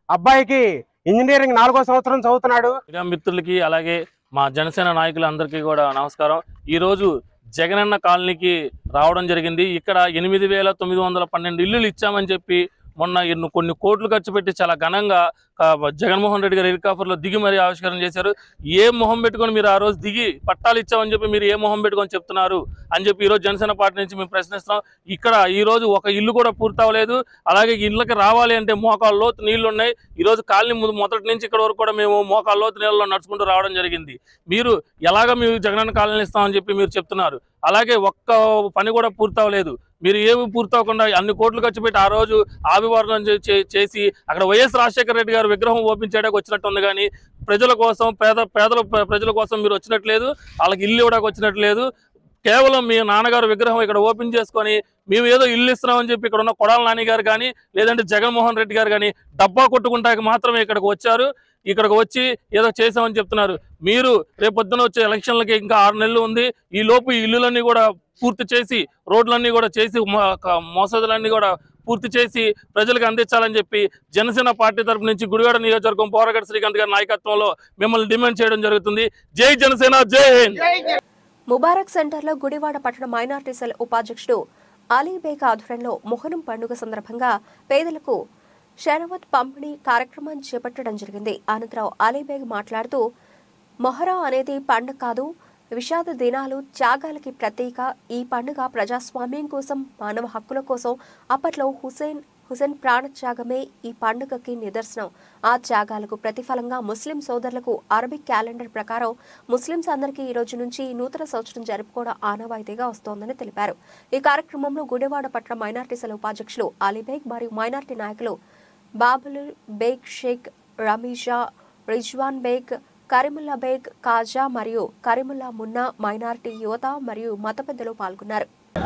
Speaker 15: అబ్బాయికి ఇంజనీరింగ్ నాలుగో సంవత్సరం చదువుతున్నాడు
Speaker 16: మీడియా మిత్రులకి అలాగే మా జనసేన నాయకులందరికీ కూడా నమస్కారం ఈరోజు జగనన్న కాలనీకి రావడం జరిగింది ఇక్కడ ఎనిమిది వేల తొమ్మిది వందల పన్నెండు ఇల్లులు ఇచ్చామని చెప్పి మొన్న ఎన్ని కొన్ని కోట్లు ఖర్చు పెట్టి చాలా ఘనంగా ఆ, జగన్మోహన్ రెడ్డి గారు హెలికాప్టర్లో దిగి మరీ ఆవిష్కరణ చేశారు ఏ మొహం పెట్టుకొని మీరు ఆ రోజు దిగి పట్టాలు ఇచ్చామని చెప్పి మీరు ఏ మొహం పెట్టుకొని చెప్తున్నారు అని చెప్పి ఈరోజు జనసేన పార్టీ నుంచి మేము ప్రశ్నిస్తున్నాం ఇక్కడ ఈ రోజు ఒక ఇల్లు కూడా పూర్తి అవ్వలేదు అలాగే ఈ ఇళ్ళకి రావాలి అంటే మోకాళ్ళ లోతు నీళ్లు ఉన్నాయి ఈ రోజు కాలనీ ముందు మొదటి నుంచి ఇక్కడ వరకు కూడా మేము మోకాళ్ళ లోతు నీళ్ళలో నడుచుకుంటూ రావడం జరిగింది మీరు ఎలాగ మీరు జగనన్న కాలనీ ఇస్తామని చెప్పి మీరు చెప్తున్నారు అలాగే ఒక్క పని కూడా పూర్తి అవ్వలేదు మీరు ఏమి పూర్తి అవ్వకుండా అన్ని కోట్లు ఖర్చు పెట్టి ఆ రోజు ఆవిర్భావం చే- చే- చేసి అక్కడ వైఎస్ రాజశేఖర రెడ్డి గారు విగ్రహం ఓపెన్ చేయడానికి వచ్చినట్టు ఉంది కానీ ప్రజల కోసం పేద పేదల ప్ర- ప్రజల కోసం మీరు వచ్చినట్లేదు వాళ్ళకి ఇల్లు ఇవ్వడానికి వచ్చినట్లేదు కేవలం మీ నాన్నగారు విగ్రహం ఇక్కడ ఓపెన్ చేసుకొని మేము ఏదో ఇల్లు ఇస్తున్నామని చెప్పి ఇక్కడ ఉన్న కొడాల నాని గారు కానీ లేదంటే జగన్మోహన్ రెడ్డి గారు కానీ డబ్బా కొట్టుకుంటానికి మాత్రమే ఇక్కడికి వచ్చారు ఇక్కడికి వచ్చి ఏదో చేసామని చెప్తున్నారు మీరు రేపొద్దున వచ్చే ఎలక్షన్లకి ఇంకా ఆరు నెలలు ఉంది ఈ లోపు ఈ ఇల్లులన్నీ కూడా పూర్తి చేసి రోడ్లన్నీ కూడా చేసి మో- క- మోసదులన్నీ కూడా పూర్తి చేసి ప్రజలకు అందించాలని చెప్పి జనసేన పార్టీ తరపు నుంచి గుడివాడ నియోజకవర్గం పోరగడ శ్రీకాంత్ గారి నాయకత్వంలో మిమ్మల్ని డిమాండ్ చేయడం జరుగుతుంది జై జనసేన జై హింద్
Speaker 1: ముబారక్ సెంటర్లో గుడివాడ పట్టణ మైనార్టీ సెల్ ఉపాధ్యక్షుడు అలీబేగ్ ఆధ్వర్యంలో మొహరం పండుగ సందర్భంగా పేదలకు షరవత్ పంపిణీ కార్యక్రమాన్ని చేపట్టడం జరిగింది అనంతరం అలీబేగ్ మాట్లాడుతూ మొహరా అనేది పండుగ కాదు విషాద దినాలు త్యాగాలకి ప్రతీక ఈ పండుగ ప్రజాస్వామ్యం కోసం మానవ హక్కుల కోసం అప్పట్లో హుసేన్ హుసేన్ ప్రాణత్యాగమే ఈ పండుగకి నిదర్శనం ఆ త్యాగాలకు ప్రతిఫలంగా ముస్లిం సోదరులకు అరబిక్ క్యాలెండర్ ప్రకారం ముస్లింస్ అందరికీ ఈ రోజు నుంచి ఈ నూతన సంవత్సరం జరుపుకోవడం ఆనవాయితీగా వస్తోందని తెలిపారు ఈ కార్యక్రమంలో గుడివాడ పట్టణ మైనార్టీ సెల్ ఉపాధ్యక్షులు అలీబేగ్ మరియు మైనార్టీ నాయకులు బాబుల్ బేగ్ షేక్ రమీజా రిజ్వాన్ బేగ్ కరీముల్లా బేగ్ కాజా మరియు కరీముల్లా మున్నా మైనార్టీ యువత మరియు మత పెద్దలు పాల్గొన్నారు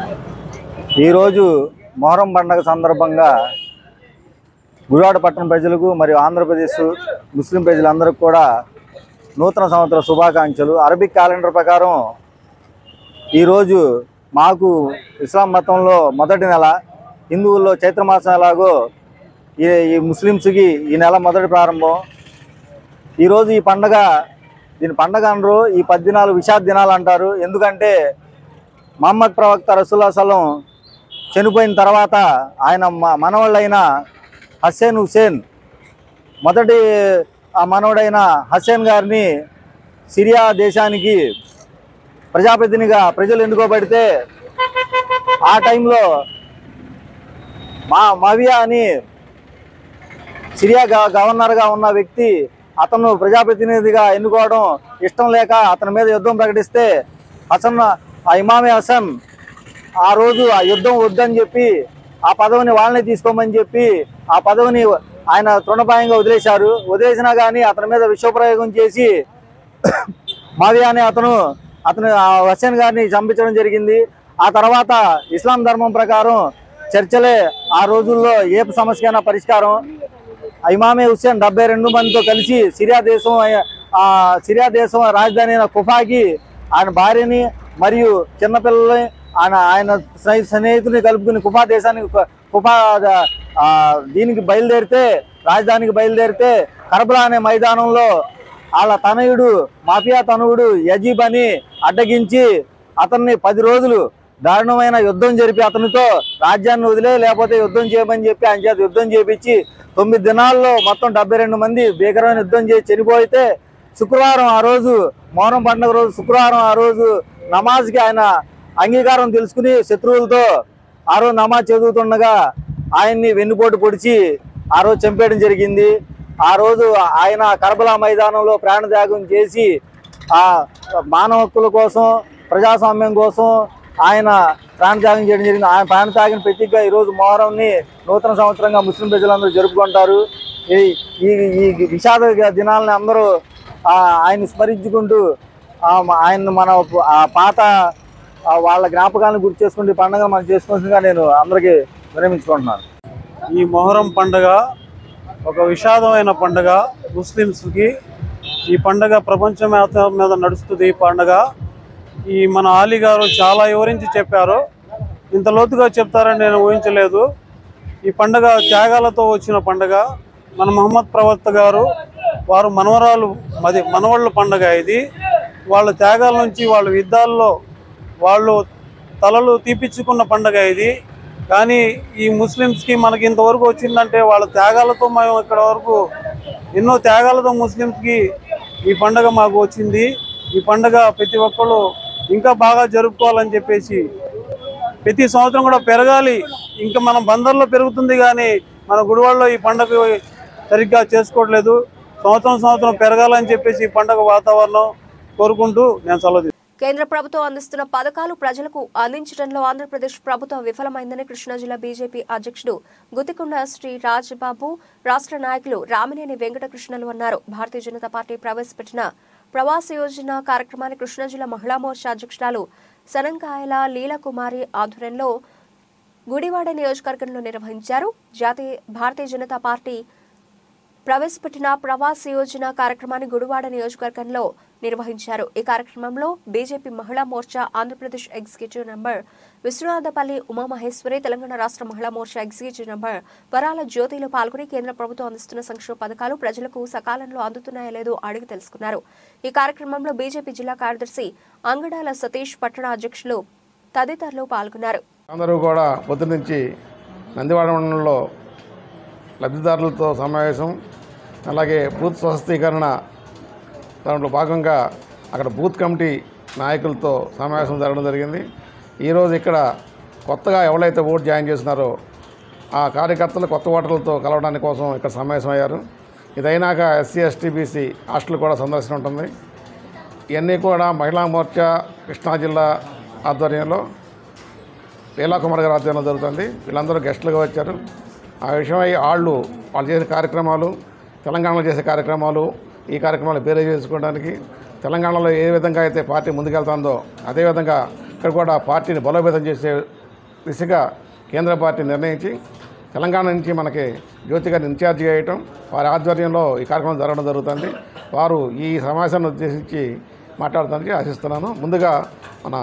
Speaker 17: ఈరోజు మొహరం పండగ సందర్భంగా గుడివాడ పట్టణ ప్రజలకు మరియు ఆంధ్రప్రదేశ్ ముస్లిం ప్రజలందరికీ కూడా నూతన సంవత్సర శుభాకాంక్షలు అరబిక్ క్యాలెండర్ ప్రకారం ఈరోజు మాకు ఇస్లాం మతంలో మొదటి నెల హిందువుల్లో చైత్రమాసం ఎలాగో ఈ ఈ ముస్లిమ్స్కి ఈ నెల మొదటి ప్రారంభం ఈరోజు ఈ పండగ దీని పండగ అనరు ఈ పది దినాలు విషాద దినాలు అంటారు ఎందుకంటే మహమ్మద్ ప్రవక్త రసూల్లా సలం చనిపోయిన తర్వాత ఆయన మ- మనవళ్ళైన హస్సేన్ హుసేన్ మొదటి ఆ మనవడైన హస్సేన్ గారిని సిరియా దేశానికి ప్రజాప్రతినిధిగా ప్రజలు ఎన్నుకోబడితే ఆ టైంలో మా మవియా అని సిరియా గ- గవర్నర్గా ఉన్న వ్యక్తి అతను ప్రజాప్రతినిధిగా ఎన్నుకోవడం ఇష్టం లేక అతని మీద యుద్ధం ప్రకటిస్తే హసన్ ఆ ఇమామి హసన్ ఆ రోజు ఆ యుద్ధం వద్దని చెప్పి ఆ పదవిని వాళ్ళని తీసుకోమని చెప్పి ఆ పదవిని ఆయన తృణపాయంగా వదిలేశారు వదిలేసినా కానీ అతని మీద విశ్వప్రయోగం చేసి మావియా అనే అతను అతను ఆ హసన్ గారిని చంపించడం జరిగింది ఆ తర్వాత ఇస్లాం ధర్మం ప్రకారం చర్చలే ఆ రోజుల్లో ఏ సమస్యకైనా పరిష్కారం ఇమామే హుస్సేన్ డెబ్బై రెండు మందితో కలిసి సిరియా దేశం ఆ సిరియా దేశం రాజధాని అయిన కుఫాకి ఆయన భార్యని మరియు చిన్నపిల్లల్ని ఆయన ఆయన స్నేహి- స్నేహితుని కలుపుకుని కుఫా దేశానికి కు- కుఫా ఆ, దీనికి బయలుదేరితే రాజధానికి బయలుదేరితే కర్బలా అనే మైదానంలో వాళ్ళ తనయుడు మాఫియా తనయుడు యజీబ్ అని అడ్డగించి అతన్ని పది రోజులు దారుణమైన యుద్ధం జరిపి అతనితో రాజ్యాన్ని వదిలే లేకపోతే యుద్ధం చేయమని చెప్పి ఆయన చేత యుద్ధం చేపించి తొమ్మిది దినాల్లో మొత్తం డెబ్బై రెండు మంది భీకరమైన యుద్ధం చేసి చనిపోతే శుక్రవారం ఆ రోజు మౌనం పండుగ రోజు శుక్రవారం ఆ రోజు నమాజ్కి ఆయన అంగీకారం తెలుసుకుని శత్రువులతో ఆ రోజు నమాజ్ చదువుతుండగా ఆయన్ని వెన్నుపోటు పొడిచి ఆ రోజు చంపేయడం జరిగింది ఆ రోజు ఆయన కర్బలా మైదానంలో ప్రాణత్యాగం చేసి ఆ మానవ హక్కుల కోసం ప్రజాస్వామ్యం కోసం ఆయన ప్రాణత్యాగం చేయడం జరిగింది ఆయన ప్రాణత్యాగం ప్రతీకగా ఈరోజు మొహరంని నూతన సంవత్సరంగా ముస్లిం ప్రజలందరూ జరుపుకుంటారు ఈ ఈ ఈ విషాద దినాలని అందరూ ఆ, ఆయన్ని స్మరించుకుంటూ ఆ, ఆయన మన ఆ పాత ఆ, వాళ్ళ జ్ఞాపకాలను గుర్తు చేసుకుంటూ ఈ పండుగ మనం చేసుకోవాల్సిందిగా నేను అందరికీ విరమించుకుంటున్నాను
Speaker 18: ఈ మొహరం పండుగ ఒక విషాదమైన పండుగ ముస్లిమ్స్కి ఈ పండుగ ప్రపంచవ్యాప్తం మీద నడుస్తుంది ఈ పండుగ ఈ మన ఆలీ గారు చాలా వివరించి చెప్పారు ఇంత లోతుగా చెప్తారని నేను ఊహించలేదు ఈ పండుగ త్యాగాలతో వచ్చిన పండుగ మన మహమ్మద్ ప్రవక్త గారు వారు మనవరాలు మది మనవళ్ళ పండగ ఇది వాళ్ళ త్యాగాల నుంచి వాళ్ళ యుద్ధాల్లో వాళ్ళు తలలు తీపిచ్చుకున్న పండగ ఇది కానీ ఈ ముస్లిమ్స్కి మనకి ఇంతవరకు వచ్చిందంటే వాళ్ళ త్యాగాలతో మేము ఇక్కడ వరకు ఎన్నో త్యాగాలతో ముస్లిమ్స్కి ఈ పండగ మాకు వచ్చింది ఈ పండగ ప్రతి ఒక్కళ్ళు ఇంకా బాగా జరుపుకోవాలని చెప్పేసి ప్రతి సంవత్సరం కూడా పెరగాలి ఇంకా మన బందర్లో పెరుగుతుంది కానీ మన గుడివాడలో ఈ పండగ సరిగ్గా చేసుకోవట్లేదు సంవత్సరం సంవత్సరం పెరగాలని చెప్పేసి ఈ పండగ వాతావరణం కోరుకుంటూ నేను సెలవు
Speaker 1: కేంద్ర ప్రభుత్వం అందిస్తున్న పథకాలు ప్రజలకు అందించడంలో ఆంధ్రప్రదేశ్ ప్రభుత్వం విఫలమైందని కృష్ణా జిల్లా బీజేపీ అధ్యక్షుడు గుత్తికొండ శ్రీ రాజ్బాబు రాష్ట్ర నాయకులు రామినేని వెంకటకృష్ణలు అన్నారు భారతీయ జనతా పార్టీ ప్రవేశపెట్టిన ప్రవాస యోజన కార్యక్రమాన్ని కృష్ణా జిల్లా మహిళా మోర్చా అధ్యక్షురాలు సనంకాయల లీలాకుమారి ఆధ్వర్యంలో గుడివాడ నియోజకవర్గంలో నిర్వహించారు జాతీయ భారతీయ జనతా పార్టీ ప్రవేశపెట్టిన ప్రవాస్ యోజన కార్యక్రమాన్ని గుడివాడ నియోజకవర్గంలో నిర్వహించారు ఈ కార్యక్రమంలో BJP Mahila Morcha Andhra Pradesh executive number Vishwanathapalli Umamaheswari Telangana రాష్ట్ర మహిళా మోర్చా ఎగ్జిక్యూటివ్ నంబర్ వరాల జ్యోతిలో పాల్గొని కేంద్ర ప్రభుత్వం అందిస్తున్న సంక్షేమ పథకాలు ప్రజలకు సకాలంలో అందుతున్నాయో లేదో అడిగి తెలుసుకున్నారు ఈ కార్యక్రమంలో బీజేపీ జిల్లా కార్యదర్శి అంగడాల సతీష్ పట్టణ అధ్యక్షులు తదితరులు పాల్గొన్నారు
Speaker 19: అందరూ కూడా పొద్దు నుంచి నందివాడ మండలంలో లబ్ధిదారులతో సమావేశం అలాగే బూత్ స్వస్థీకరణ దాంట్లో భాగంగా అక్కడ బూత్ కమిటీ నాయకులతో సమావేశం జరగడం జరిగింది ఈరోజు ఇక్కడ కొత్తగా ఎవరైతే ఓటు జాయిన్ చేస్తున్నారో ఆ కార్యకర్తలు కొత్త ఓటర్లతో కలవడానికి కోసం ఇక్కడ సమావేశమయ్యారు ఇదైనాక ఎస్సీ ఎస్టీ బీసీ హాస్టల్ కూడా సందర్శన ఉంటుంది ఇవన్నీ కూడా మహిళా మోర్చా కృష్ణా జిల్లా ఆధ్వర్యంలో లీలాకుమార్ గారి ఆధ్వర్యంలో జరుగుతుంది వీళ్ళందరూ గెస్టులుగా వచ్చారు ఆ విషయమై వాళ్ళు వాళ్ళు చేసే కార్యక్రమాలు తెలంగాణలో చేసే కార్యక్రమాలు ఈ కార్యక్రమాలు బేరే చేసుకోవడానికి తెలంగాణలో ఏ విధంగా అయితే పార్టీ ముందుకెళ్తుందో అదేవిధంగా ఇక్కడ కూడా పార్టీని బలోపేతం చేసే దిశగా కేంద్ర పార్టీ నిర్ణయించి తెలంగాణ నుంచి మనకి జ్యోతి గారిని ఇన్ఛార్జ్ చేయటం వారి ఆధ్వర్యంలో ఈ కార్యక్రమం జరగడం జరుగుతుంది వారు ఈ సమావేశాన్ని ఉద్దేశించి మాట్లాడటానికి ఆశిస్తున్నాను ముందుగా మన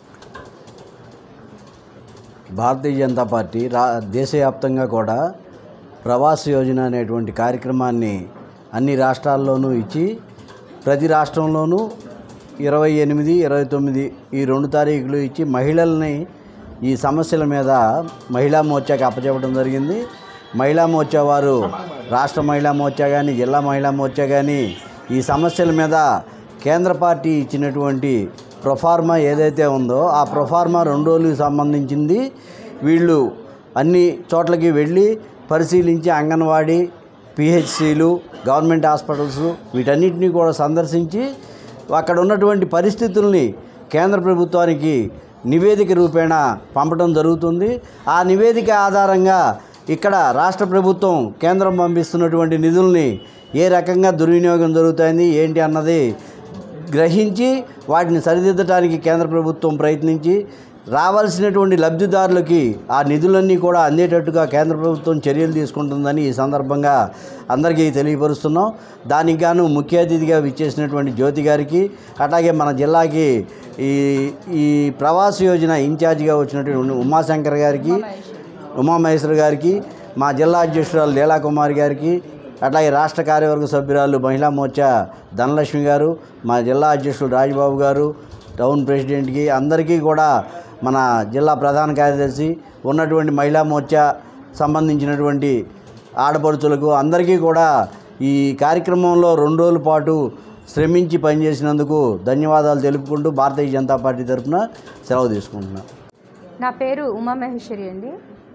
Speaker 20: భారతీయ జనతా పార్టీ రా దేశవ్యాప్తంగా కూడా ప్రవాస యోజన అనేటువంటి కార్యక్రమాన్ని అన్ని రాష్ట్రాల్లోనూ ఇచ్చి ప్రతి రాష్ట్రంలోనూ ఇరవై ఎనిమిది ఇరవై తొమ్మిది ఈ రెండు తారీఖులు ఇచ్చి మహిళల్ని ఈ సమస్యల మీద మహిళా మోర్చాకి అప్పచెప్పడం జరిగింది మహిళా మోర్చా వారు రాష్ట్ర మహిళా మోర్చా కానీ జిల్లా మహిళా మోర్చా కానీ ఈ సమస్యల మీద కేంద్ర పార్టీ ఇచ్చినటువంటి ప్రొఫార్మా ఏదైతే ఉందో ఆ ప్రొఫార్మా రెండు రోజులకు సంబంధించింది వీళ్ళు అన్ని చోట్లకి వెళ్ళి పరిశీలించి అంగన్వాడీ పిహెచ్సిలు గవర్నమెంట్ హాస్పిటల్స్ వీటన్నిటినీ కూడా సందర్శించి అక్కడ ఉన్నటువంటి పరిస్థితుల్ని కేంద్ర ప్రభుత్వానికి నివేదిక రూపేణ పంపడం జరుగుతుంది ఆ నివేదిక ఆధారంగా ఇక్కడ రాష్ట్ర ప్రభుత్వం కేంద్రం పంపిస్తున్నటువంటి నిధుల్ని ఏ రకంగా దుర్వినియోగం జరుగుతుంది ఏంటి అన్నది గ్రహించి వాటిని సరిదిద్దడానికి కేంద్ర ప్రభుత్వం ప్రయత్నించి రావాల్సినటువంటి లబ్ధిదారులకి ఆ నిధులన్నీ కూడా అందేటట్టుగా కేంద్ర ప్రభుత్వం చర్యలు తీసుకుంటుందని ఈ సందర్భంగా అందరికీ తెలియపరుస్తున్నాం దానికి గాను ముఖ్య అతిథిగా విచ్చేసినటువంటి జ్యోతి గారికి అట్లాగే మన జిల్లాకి ఈ ఈ ప్రవాస యోజన ఇన్ఛార్జిగా వచ్చినటువంటి ఉమాశంకర్ గారికి ఉమామహేశ్వర్ గారికి మా జిల్లా అధ్యక్షురాలు లీలాకుమారి గారికి అట్లాగే రాష్ట్ర కార్యవర్గ సభ్యురాలు మహిళా మోర్చా ధనలక్ష్మి గారు మా జిల్లా అధ్యక్షులు రాజబాబు గారు టౌన్ ప్రెసిడెంట్కి అందరికీ కూడా మన జిల్లా ప్రధాన కార్యదర్శి ఉన్నటువంటి మహిళా మోర్చా సంబంధించినటువంటి ఆడపడుచులకు అందరికీ కూడా ఈ కార్యక్రమంలో రెండు రోజుల పాటు శ్రమించి పనిచేసినందుకు ధన్యవాదాలు తెలుపుకుంటూ భారతీయ జనతా పార్టీ తరఫున సెలవు తీసుకుంటున్నాను
Speaker 21: నా పేరు ఉమామహేశ్వరి అండి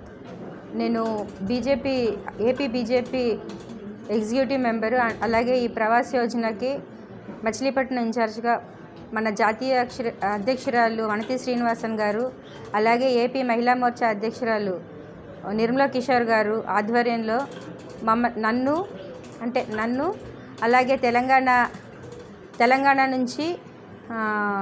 Speaker 21: నేను BJP AP BJP executive member అ- అలాగే ఈ ప్రవాస్ యోజనకి మచిలీపట్నం ఇన్ఛార్జ్గా మన జాతీయ అక్షర అధ్యక్షురాలు వనతి శ్రీనివాసన్ గారు అలాగే ఏపీ మహిళా మోర్చా అధ్యక్షురాలు నిర్మలా కిషోర్ గారు ఆధ్వర్యంలో మమ్మ నన్ను అంటే నన్ను అలాగే తెలంగాణ తెలంగాణ నుంచి ఆ,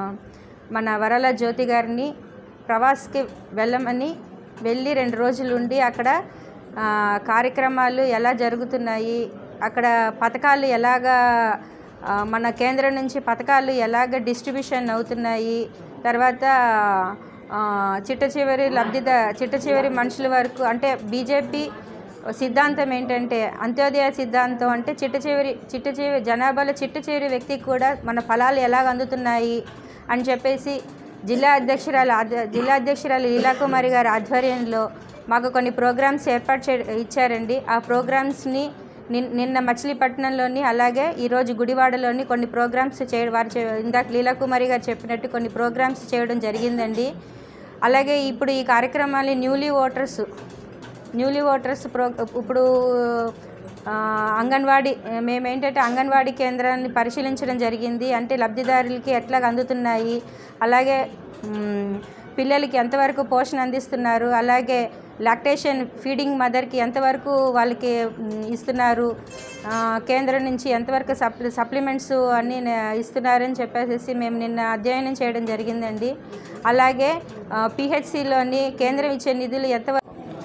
Speaker 21: మన వరాల జ్యోతి గారిని ప్రవాస్కి వెళ్ళమని వెళ్ళి రెండు రోజులు ఉండి అక్కడ ఆ, కార్యక్రమాలు ఎలా జరుగుతున్నాయి అక్కడ పథకాలు ఎలాగా ఆ, మన కేంద్రం నుంచి పథకాలు ఎలాగ డిస్ట్రిబ్యూషన్ అవుతున్నాయి తర్వాత ఆ, చిట్ట చివరి లబ్ధిద చిట్ట చివరి మనుషుల వరకు అంటే బీజేపీ సిద్ధాంతం ఏంటంటే అంత్యోదయ సిద్ధాంతం అంటే చిట్ట చివరి చిట్ట చివరి జనాభాలో చిట్ట చివరి వ్యక్తికి కూడా మన ఫలాలు ఎలాగ అందుతున్నాయి అని చెప్పేసి జిల్లా అధ్యక్షురాలు ఆధ్వ- జిల్లా అధ్యక్షురాలు లీలాకుమారి గారి ఆధ్వర్యంలో మాకు కొన్ని ప్రోగ్రామ్స్ ఏర్పాటు చే ఇచ్చారండి ఆ ప్రోగ్రామ్స్ని నిన్ నిన్న మచిలీపట్నంలోని అలాగే ఈరోజు గుడివాడలోని కొన్ని ప్రోగ్రామ్స్ చేయ వారు చే- ఇందాక లీలాకుమారి గారు చెప్పినట్టు కొన్ని ప్రోగ్రామ్స్ చేయడం జరిగిందండి అలాగే ఇప్పుడు ఈ కార్యక్రమాన్ని న్యూలీ ఓటర్స్ న్యూలీ ఓటర్స్ ప్రో ఇప్పుడు ఆ, అంగన్వాడీ మేము ఏంటంటే అంగన్వాడీ కేంద్రాన్ని పరిశీలించడం జరిగింది అంటే లబ్ధిదారులకి ఎట్లా అందుతున్నాయి అలాగే మ్, పిల్లలకి ఎంతవరకు పోషణ అందిస్తున్నారు అలాగే లాక్టేషన్ ఫీడింగ్ మదర్కి ఎంతవరకు వాళ్ళకి మ్, ఇస్తున్నారు ఆ, కేంద్రం నుంచి ఎంతవరకు సప్లి సప్లిమెంట్స్ అన్నీ నే- ఇస్తున్నారని చెప్పేసి మేము నిన్న అధ్యయనం చేయడం జరిగిందండి అలాగే పిహెచ్సిలోని కేంద్రం ఇచ్చే నిధులు ఎంతవరకు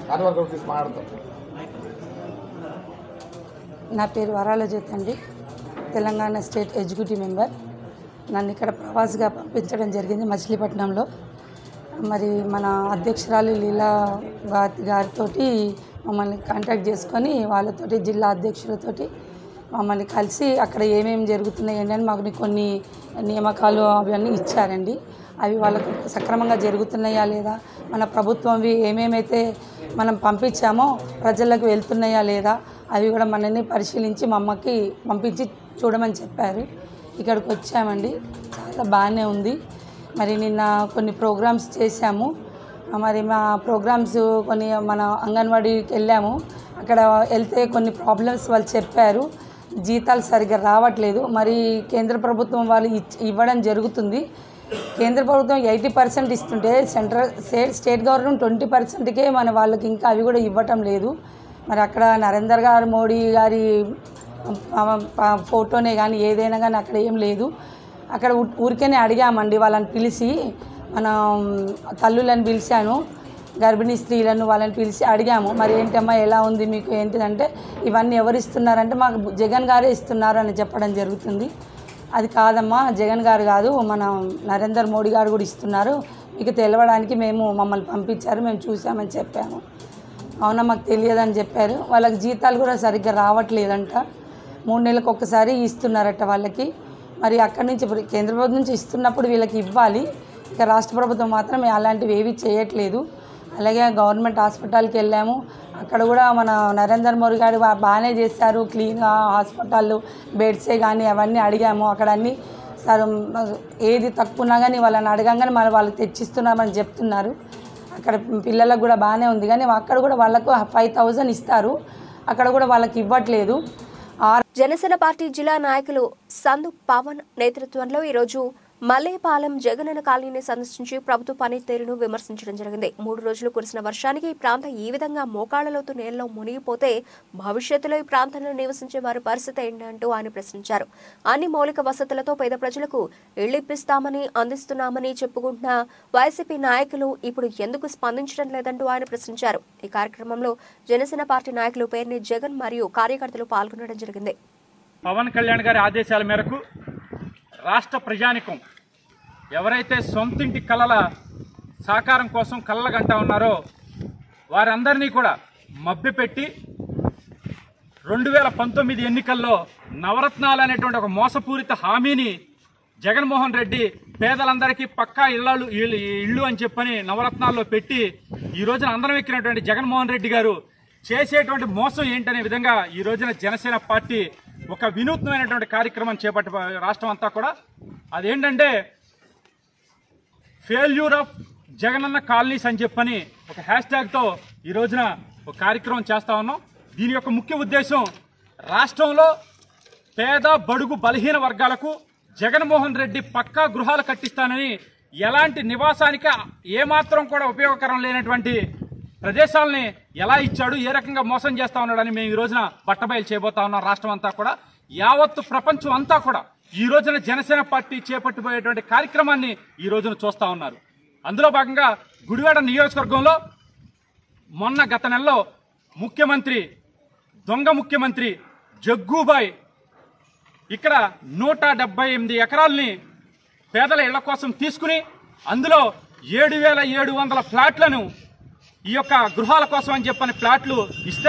Speaker 2: నా పేరు వరాల జ్యోతి అండి తెలంగాణ స్టేట్ ఎగ్జిక్యూటివ్ మెంబర్ నన్ను ఇక్కడ ప్రవాస్గా పంపించడం జరిగింది మచిలీపట్నంలో మరి మన అధ్యక్షురాలు లీలా గారి గారితో మమ్మల్ని కాంటాక్ట్ చేసుకొని వాళ్ళతోటి జిల్లా అధ్యక్షులతోటి మమ్మల్ని కలిసి అక్కడ ఏమేమి జరుగుతున్నాయి ఏంటని మాకు కొన్ని నియామకాలు అవన్నీ ఇచ్చారండి అవి వాళ్ళకు సక్రమంగా జరుగుతున్నాయా లేదా మన ప్రభుత్వంవి ఏమేమైతే మనం పంపించామో ప్రజలకు వెళ్తున్నాయా లేదా అవి కూడా మనల్ని పరిశీలించి మా అమ్మకి పంపించి చూడమని చెప్పారు ఇక్కడికి వచ్చామండి చాలా బాగానే ఉంది మరి నిన్న కొన్ని ప్రోగ్రామ్స్ చేశాము మరి మా ప్రోగ్రామ్స్ కొన్ని మన అంగన్వాడీకి వెళ్ళాము అక్కడ వెళ్తే కొన్ని ప్రాబ్లమ్స్ వాళ్ళు చెప్పారు జీతాలు సరిగ్గా రావట్లేదు మరి కేంద్ర ప్రభుత్వం వాళ్ళు ఇచ్- ఇవ్వడం జరుగుతుంది కేంద్ర ప్రభుత్వం ఎయిటీ పర్సెంట్ ఇస్తుంటే central state state government twenty పర్సెంట్కే మన వాళ్ళకి ఇంకా అవి కూడా ఇవ్వటం లేదు మరి అక్కడ నరేందర్ గారు మోడీ గారి ఆ, ఆ, ఫోటోనే కానీ ఏదైనా కానీ అక్కడ ఏం లేదు అక్కడ ఊ- ఊరికేనే అడిగామండి వాళ్ళని పిలిచి మనం తల్లులను పిలిచాను గర్భిణీ స్త్రీలను వాళ్ళని పిలిచి అడిగాము మరి ఏంటమ్మా ఎలా ఉంది మీకు ఏంటిదంటే ఇవన్నీ ఎవరు ఇస్తున్నారంటే మాకు జగన్ గారే ఇస్తున్నారు అని చెప్పడం జరుగుతుంది అది కాదమ్మా జగన్ గారు కాదు మన నరేందర్ మోడీ గారు కూడా ఇస్తున్నారు మీకు తెలవడానికి మేము మమ్మల్ని పంపించారు మేము చూసామని చెప్పాము అవునా మాకు తెలియదని చెప్పారు వాళ్ళకి జీతాలు కూడా సరిగ్గా రావట్లేదంట మూడు నెలలకు ఒక్కసారి ఇస్తున్నారట వాళ్ళకి మరి అక్కడి నుంచి ఇప్పుడు కేంద్ర ప్రభుత్వం నుంచి ఇస్తున్నప్పుడు వీళ్ళకి ఇవ్వాలి ఇక రాష్ట్ర ప్రభుత్వం మాత్రం అలాంటివి ఏవి చేయట్లేదు అలాగే గవర్నమెంట్ హాస్పిటల్కి వెళ్ళాము అక్కడ కూడా మన నరేందర్ మోడీ గారు బా- బాగానే చేస్తారు క్లీన్గా హాస్పిటల్ బెడ్సే కానీ అవన్నీ అడిగాము అక్కడ అన్నీ సార్ మ- ఏది తక్కువ ఉన్నా కానీ వాళ్ళని అడగంగానే మన వాళ్ళకి తెచ్చిస్తున్నామని చెప్తున్నారు అక్కడ పిల్లలకు కూడా బాగానే ఉంది కానీ అక్కడ కూడా వాళ్ళకు ఫైవ్ థౌజండ్ ఇస్తారు అక్కడ కూడా వాళ్ళకి ఇవ్వట్లేదు ఆరు
Speaker 1: జనసేన పార్టీ జిల్లా నాయకులు సందు పవన్ నేతృత్వంలో ఈరోజు మల్లేపాలెం జగనన్న కాలనీని సందర్శించి ప్రభుత్వ పనితీరును విమర్శించడం జరిగింది మూడు రోజులు కురిసిన వర్షానికి ఈ ప్రాంతం ఈ విధంగా మోకాళ్లలోతు నేలలో మునిగిపోతే భవిష్యత్తులో ఈ ప్రాంతంలో నివసించే వారి పరిస్థితి ఏంటంటూ ఆయన ప్రశ్నించారు అన్ని మౌలిక వసతులతో పేద ప్రజలకు ఇళ్లిప్పిస్తామని అందిస్తున్నామని చెప్పుకుంటున్న వైసీపీ నాయకులు ఇప్పుడు ఎందుకు స్పందించడం లేదంటూ ఆయన ప్రశ్నించారు ఈ కార్యక్రమంలో జనసేన పార్టీ నాయకులు పేర్ని జగన్ మరియు కార్యకర్తలు పాల్గొనడం జరిగింది
Speaker 7: పవన్ కళ్యాణ్ గారి ఆదేశాల మేరకు రాష్ట్ర ప్రజానికం ఎవరైతే సొంతింటి కళల సాకారం కోసం కళ్ళగంటా ఉన్నారో వారందరినీ కూడా మభ్యపెట్టి రెండు వేల పంతొమ్మిది ఎన్నికల్లో నవరత్నాలు అనేటువంటి ఒక మోసపూరిత హామీని జగన్మోహన్ రెడ్డి పేదలందరికీ పక్కా ఇళ్ళు ఇళ్ళు అని చెప్పని నవరత్నాల్లో పెట్టి ఈ రోజున అందరం ఎక్కినటువంటి జగన్మోహన్ రెడ్డి గారు చేసేటువంటి మోసం ఏంటనే విధంగా ఈ రోజున జనసేన పార్టీ ఒక వినూత్నమైనటువంటి కార్యక్రమం చేపట్టి రాష్ట్రం అంతా కూడా అదేంటంటే ఫెయిల్యూర్ ఆఫ్ జగనన్న కాలనీస్ అని చెప్పని ఒక హ్యాష్ ట్యాగ్తో ఈ రోజున ఒక కార్యక్రమం చేస్తా ఉన్నాం దీని యొక్క ముఖ్య ఉద్దేశం రాష్ట్రంలో పేద బడుగు బలహీన వర్గాలకు జగన్మోహన్ రెడ్డి పక్కా గృహాలు కట్టిస్తానని ఎలాంటి నివాసానికి ఏమాత్రం కూడా ఉపయోగకరం లేనటువంటి ప్రదేశాలని ఎలా ఇచ్చాడు ఏ రకంగా మోసం చేస్తా ఉన్నాడని మేము ఈ రోజున బట్టబయలు చేయబోతా ఉన్నాం రాష్ట్రం అంతా కూడా యావత్తు ప్రపంచం అంతా కూడా ఈ రోజున జనసేన పార్టీ చేపట్టిపోయేటువంటి కార్యక్రమాన్ని ఈ రోజున చూస్తా ఉన్నారు అందులో భాగంగా గుడివాడ నియోజకవర్గంలో మొన్న గత నెలలో ముఖ్యమంత్రి దొంగ ముఖ్యమంత్రి జగ్గుబాయ్ ఇక్కడ నూట డెబ్బై ఎనిమిది ఎకరాల్ని పేదల ఇళ్ల కోసం తీసుకుని అందులో ఏడు వేల ఏడు వందల ఫ్లాట్లను ఈ యొక్క గృహాల కోసం అని చెప్పని ప్లాట్లు ఇస్తే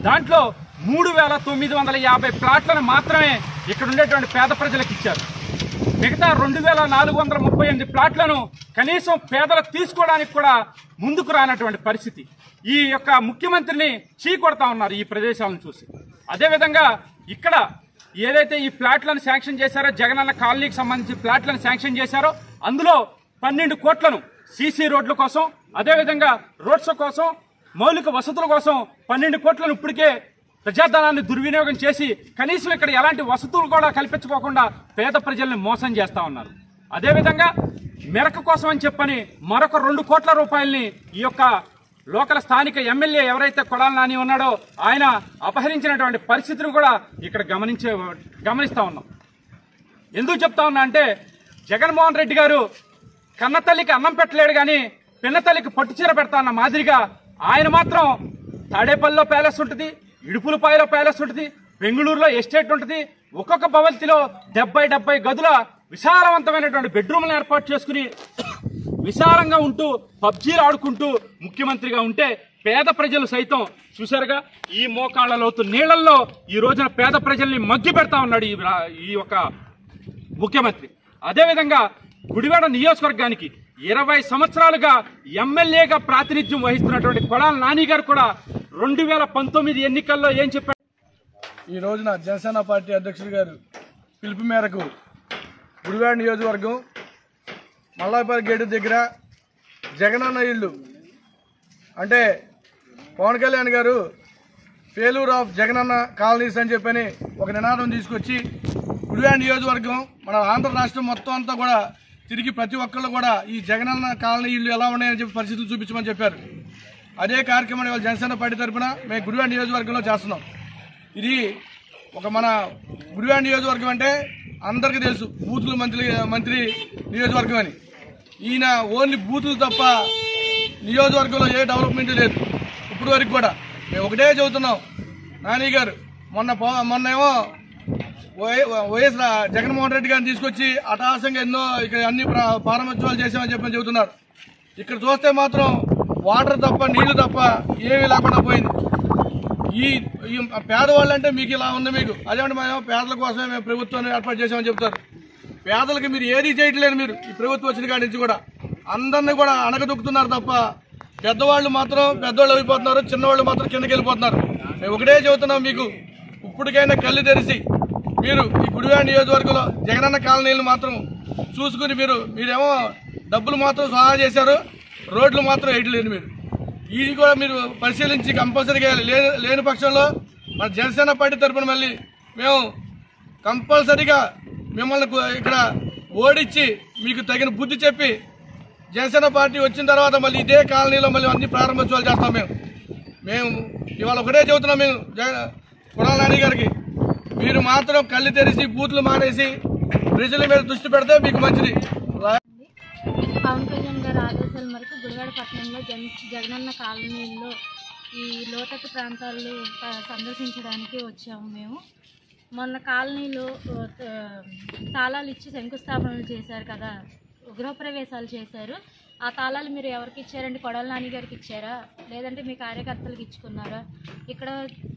Speaker 7: దాంట్లో మూడు వేల తొమ్మిది వందల యాభై ప్లాట్లను మాత్రమే ఇక్కడ ఉండేటువంటి పేద ప్రజలకు ఇచ్చారు మిగతా రెండు వేల నాలుగు వందల ముప్పై ఎనిమిది ప్లాట్లను కనీసం పేదలు తీసుకోవడానికి కూడా ముందుకు రానటువంటి పరిస్థితి ఈ యొక్క ముఖ్యమంత్రిని చీకొడతా ఉన్నారు ఈ ప్రదేశాలను చూసి అదేవిధంగా ఇక్కడ ఏదైతే ఈ ప్లాట్లను శాంక్షన్ చేశారో జగనన్న కాలనీకి సంబంధించి ప్లాట్లను శాంక్షన్ చేశారో అందులో పన్నెండు కోట్లను సీసీ రోడ్ల కోసం అదేవిధంగా రోడ్స్ కోసం మౌలిక వసతుల కోసం పన్నెండు కోట్లను ఇప్పటికే ప్రజాధనాన్ని దుర్వినియోగం చేసి కనీసం ఇక్కడ ఎలాంటి వసతులు కూడా కల్పించుకోకుండా పేద ప్రజల్ని మోసం చేస్తా ఉన్నారు అదేవిధంగా మెరక కోసం అని చెప్పని మరొక రెండు కోట్ల రూపాయల్ని ఈ యొక్క లోకల్ స్థానిక ఎమ్మెల్యే ఎవరైతే కొడాల నాని ఉన్నాడో ఆయన అపహరించినటువంటి పరిస్థితిని కూడా ఇక్కడ గమనించే గమనిస్తా ఉన్నాం ఎందుకు చెప్తా ఉన్నా అంటే జగన్మోహన్ రెడ్డి గారు కన్నతల్లికి అన్నం పెట్టలేడు కానీ పిన్నతల్లికి పట్టుచీర పెడతా అన్న మాదిరిగా ఆయన మాత్రం తాడేపల్లిలో ప్యాలెస్ ఉంటుంది ఇడుపులపాయలో ప్యాలెస్ ఉంటుంది బెంగళూరులో ఎస్టేట్ ఉంటుంది ఒక్కొక్క భవంతిలో డెబ్బై డెబ్బై గదుల విశాలవంతమైనటువంటి బెడ్రూమ్లను ఏర్పాటు చేసుకుని విశాలంగా ఉంటూ పబ్జీలు ఆడుకుంటూ ముఖ్యమంత్రిగా ఉంటే పేద ప్రజలు సైతం చూశారుగా ఈ మోకాళ్ళ లోతు నీళ్లలో ఈ రోజున పేద ప్రజల్ని మగ్గి పెడతా ఉన్నాడు ఈ రా- ఈ యొక్క ముఖ్యమంత్రి అదేవిధంగా గుడివాడ నియోజకవర్గానికి ఇరవై సంవత్సరాలుగా ఎమ్మెల్యేగా ప్రాతినిధ్యం వహిస్తున్నటువంటి కొడాల నాని గారు కూడా రెండు వేల పంతొమ్మిది ఎన్నికల్లో ఏం చెప్పారు
Speaker 12: ఈ రోజున జనసేన పార్టీ అధ్యక్షుడు గారు పిలుపు మేరకు గుడివాడ నియోజకవర్గం మల్లాపల్లి గేటు దగ్గర జగనన్న ఇల్లు అంటే పవన్ కళ్యాణ్ గారు ఫెయిల్యూర్ ఆఫ్ జగనన్న కాలనీస్ అని చెప్పని ఒక నినాదం తీసుకొచ్చి గుడివాడ నియోజకవర్గం మన ఆంధ్ర రాష్ట్రం మొత్తం అంతా కూడా తిరిగి ప్రతి ఒక్కళ్ళు కూడా ఈ జగనన్న కాలనీ ఇల్లు ఎలా ఉన్నాయని చెప్పి పరిస్థితులు చూపించమని చెప్పారు అదే కార్యక్రమాన్ని ఇవాళ జనసేన పార్టీ తరఫున మేము గుడివాడ నియోజకవర్గంలో చేస్తున్నాం ఇది ఒక మన గుడివాడ నియోజకవర్గం అంటే అందరికీ తెలుసు బూతులు మంత్రి మంత్రి నియోజకవర్గం అని ఈయన ఓన్లీ బూతులు తప్ప నియోజకవర్గంలో ఏ డెవలప్మెంట్ లేదు ఇప్పుడు వరకు కూడా మేము ఒకటే చెబుతున్నాం నాని గారు మొన్న పో- మొన్న ఏమో వై- వైఎస్ రా- జగన్మోహన్ రెడ్డి గారిని తీసుకొచ్చి అటాసంగా ఎన్నో ఇక్కడ అన్ని ప్రా- ప్రారంభోత్సవాలు చేసామని చెప్పని చెబుతున్నారు ఇక్కడ చూస్తే మాత్రం వాటర్ తప్ప నీళ్లు తప్ప ఏమీ లేకుండా పోయింది ఈ ఈ పేదవాళ్ళు అంటే మీకు ఇలా ఉంది మీకు అదేమంటే మేము పేదల కోసమే మేము ప్రభుత్వాన్ని ఏర్పాటు చేసామని చెప్తారు పేదలకు మీరు ఏది చేయట్లేదు మీరు ఈ ప్రభుత్వం వచ్చిన కాడి నుంచి కూడా అందరినీ కూడా అణగదొక్కుతున్నారు తప్ప పెద్దవాళ్ళు మాత్రం పెద్దవాళ్ళు అయిపోతున్నారు చిన్నవాళ్ళు మాత్రం కిందకి వెళ్ళిపోతున్నారు మేము ఒకటే చెబుతున్నాం మీకు ఇప్పటికైనా కళ్ళు తెరిచి మీరు ఈ గుడివాడ నియోజకవర్గంలో జగనన్న కాలనీలు మాత్రం చూసుకుని మీరు మీరేమో డబ్బులు మాత్రం సహాయం చేశారు రోడ్లు మాత్రం వేయట్లేదు మీరు ఇది కూడా మీరు పరిశీలించి కంపల్సరీగా లేని లేని పక్షంలో మన జనసేన పార్టీ తరపున మళ్ళీ మేము కంపల్సరీగా మిమ్మల్ని కు- ఇక్కడ ఓడించి మీకు తగిన బుద్ధి చెప్పి జనసేన పార్టీ వచ్చిన తర్వాత మళ్ళీ ఇదే కాలనీలో మళ్ళీ అన్ని ప్రారంభోత్సవాలు చేస్తాం మేము మేము ఇవాళ ఒకటే చెబుతున్నాం మేము జగ కుణాల నాని గారికి మీరు మాత్రం కళ్ళు తెరిచి బూతులు మానేసి ప్రజల మీద దృష్టి పెడితే మీకు మంచిది రా-
Speaker 3: పవన్ కళ్యాణ్ గారి ఆదేశాల మేరకు గుడివాడ పట్టణంలో జన్ జగనన్న కాలనీల్లో ఈ లోతట్టు ప్రాంతాల్లో ప- సందర్శించడానికి వచ్చాము మేము మొన్న కాలనీలో ఆ, తాళాలు ఇచ్చి శంకుస్థాపనలు చేశారు కదా గృహప్రవేశాలు చేశారు ఆ తాళాలు మీరు ఎవరికి ఇచ్చారండి కొడాల నాని గారికి ఇచ్చారా లేదంటే మీ కార్యకర్తలకు ఇచ్చుకున్నారా ఇక్కడ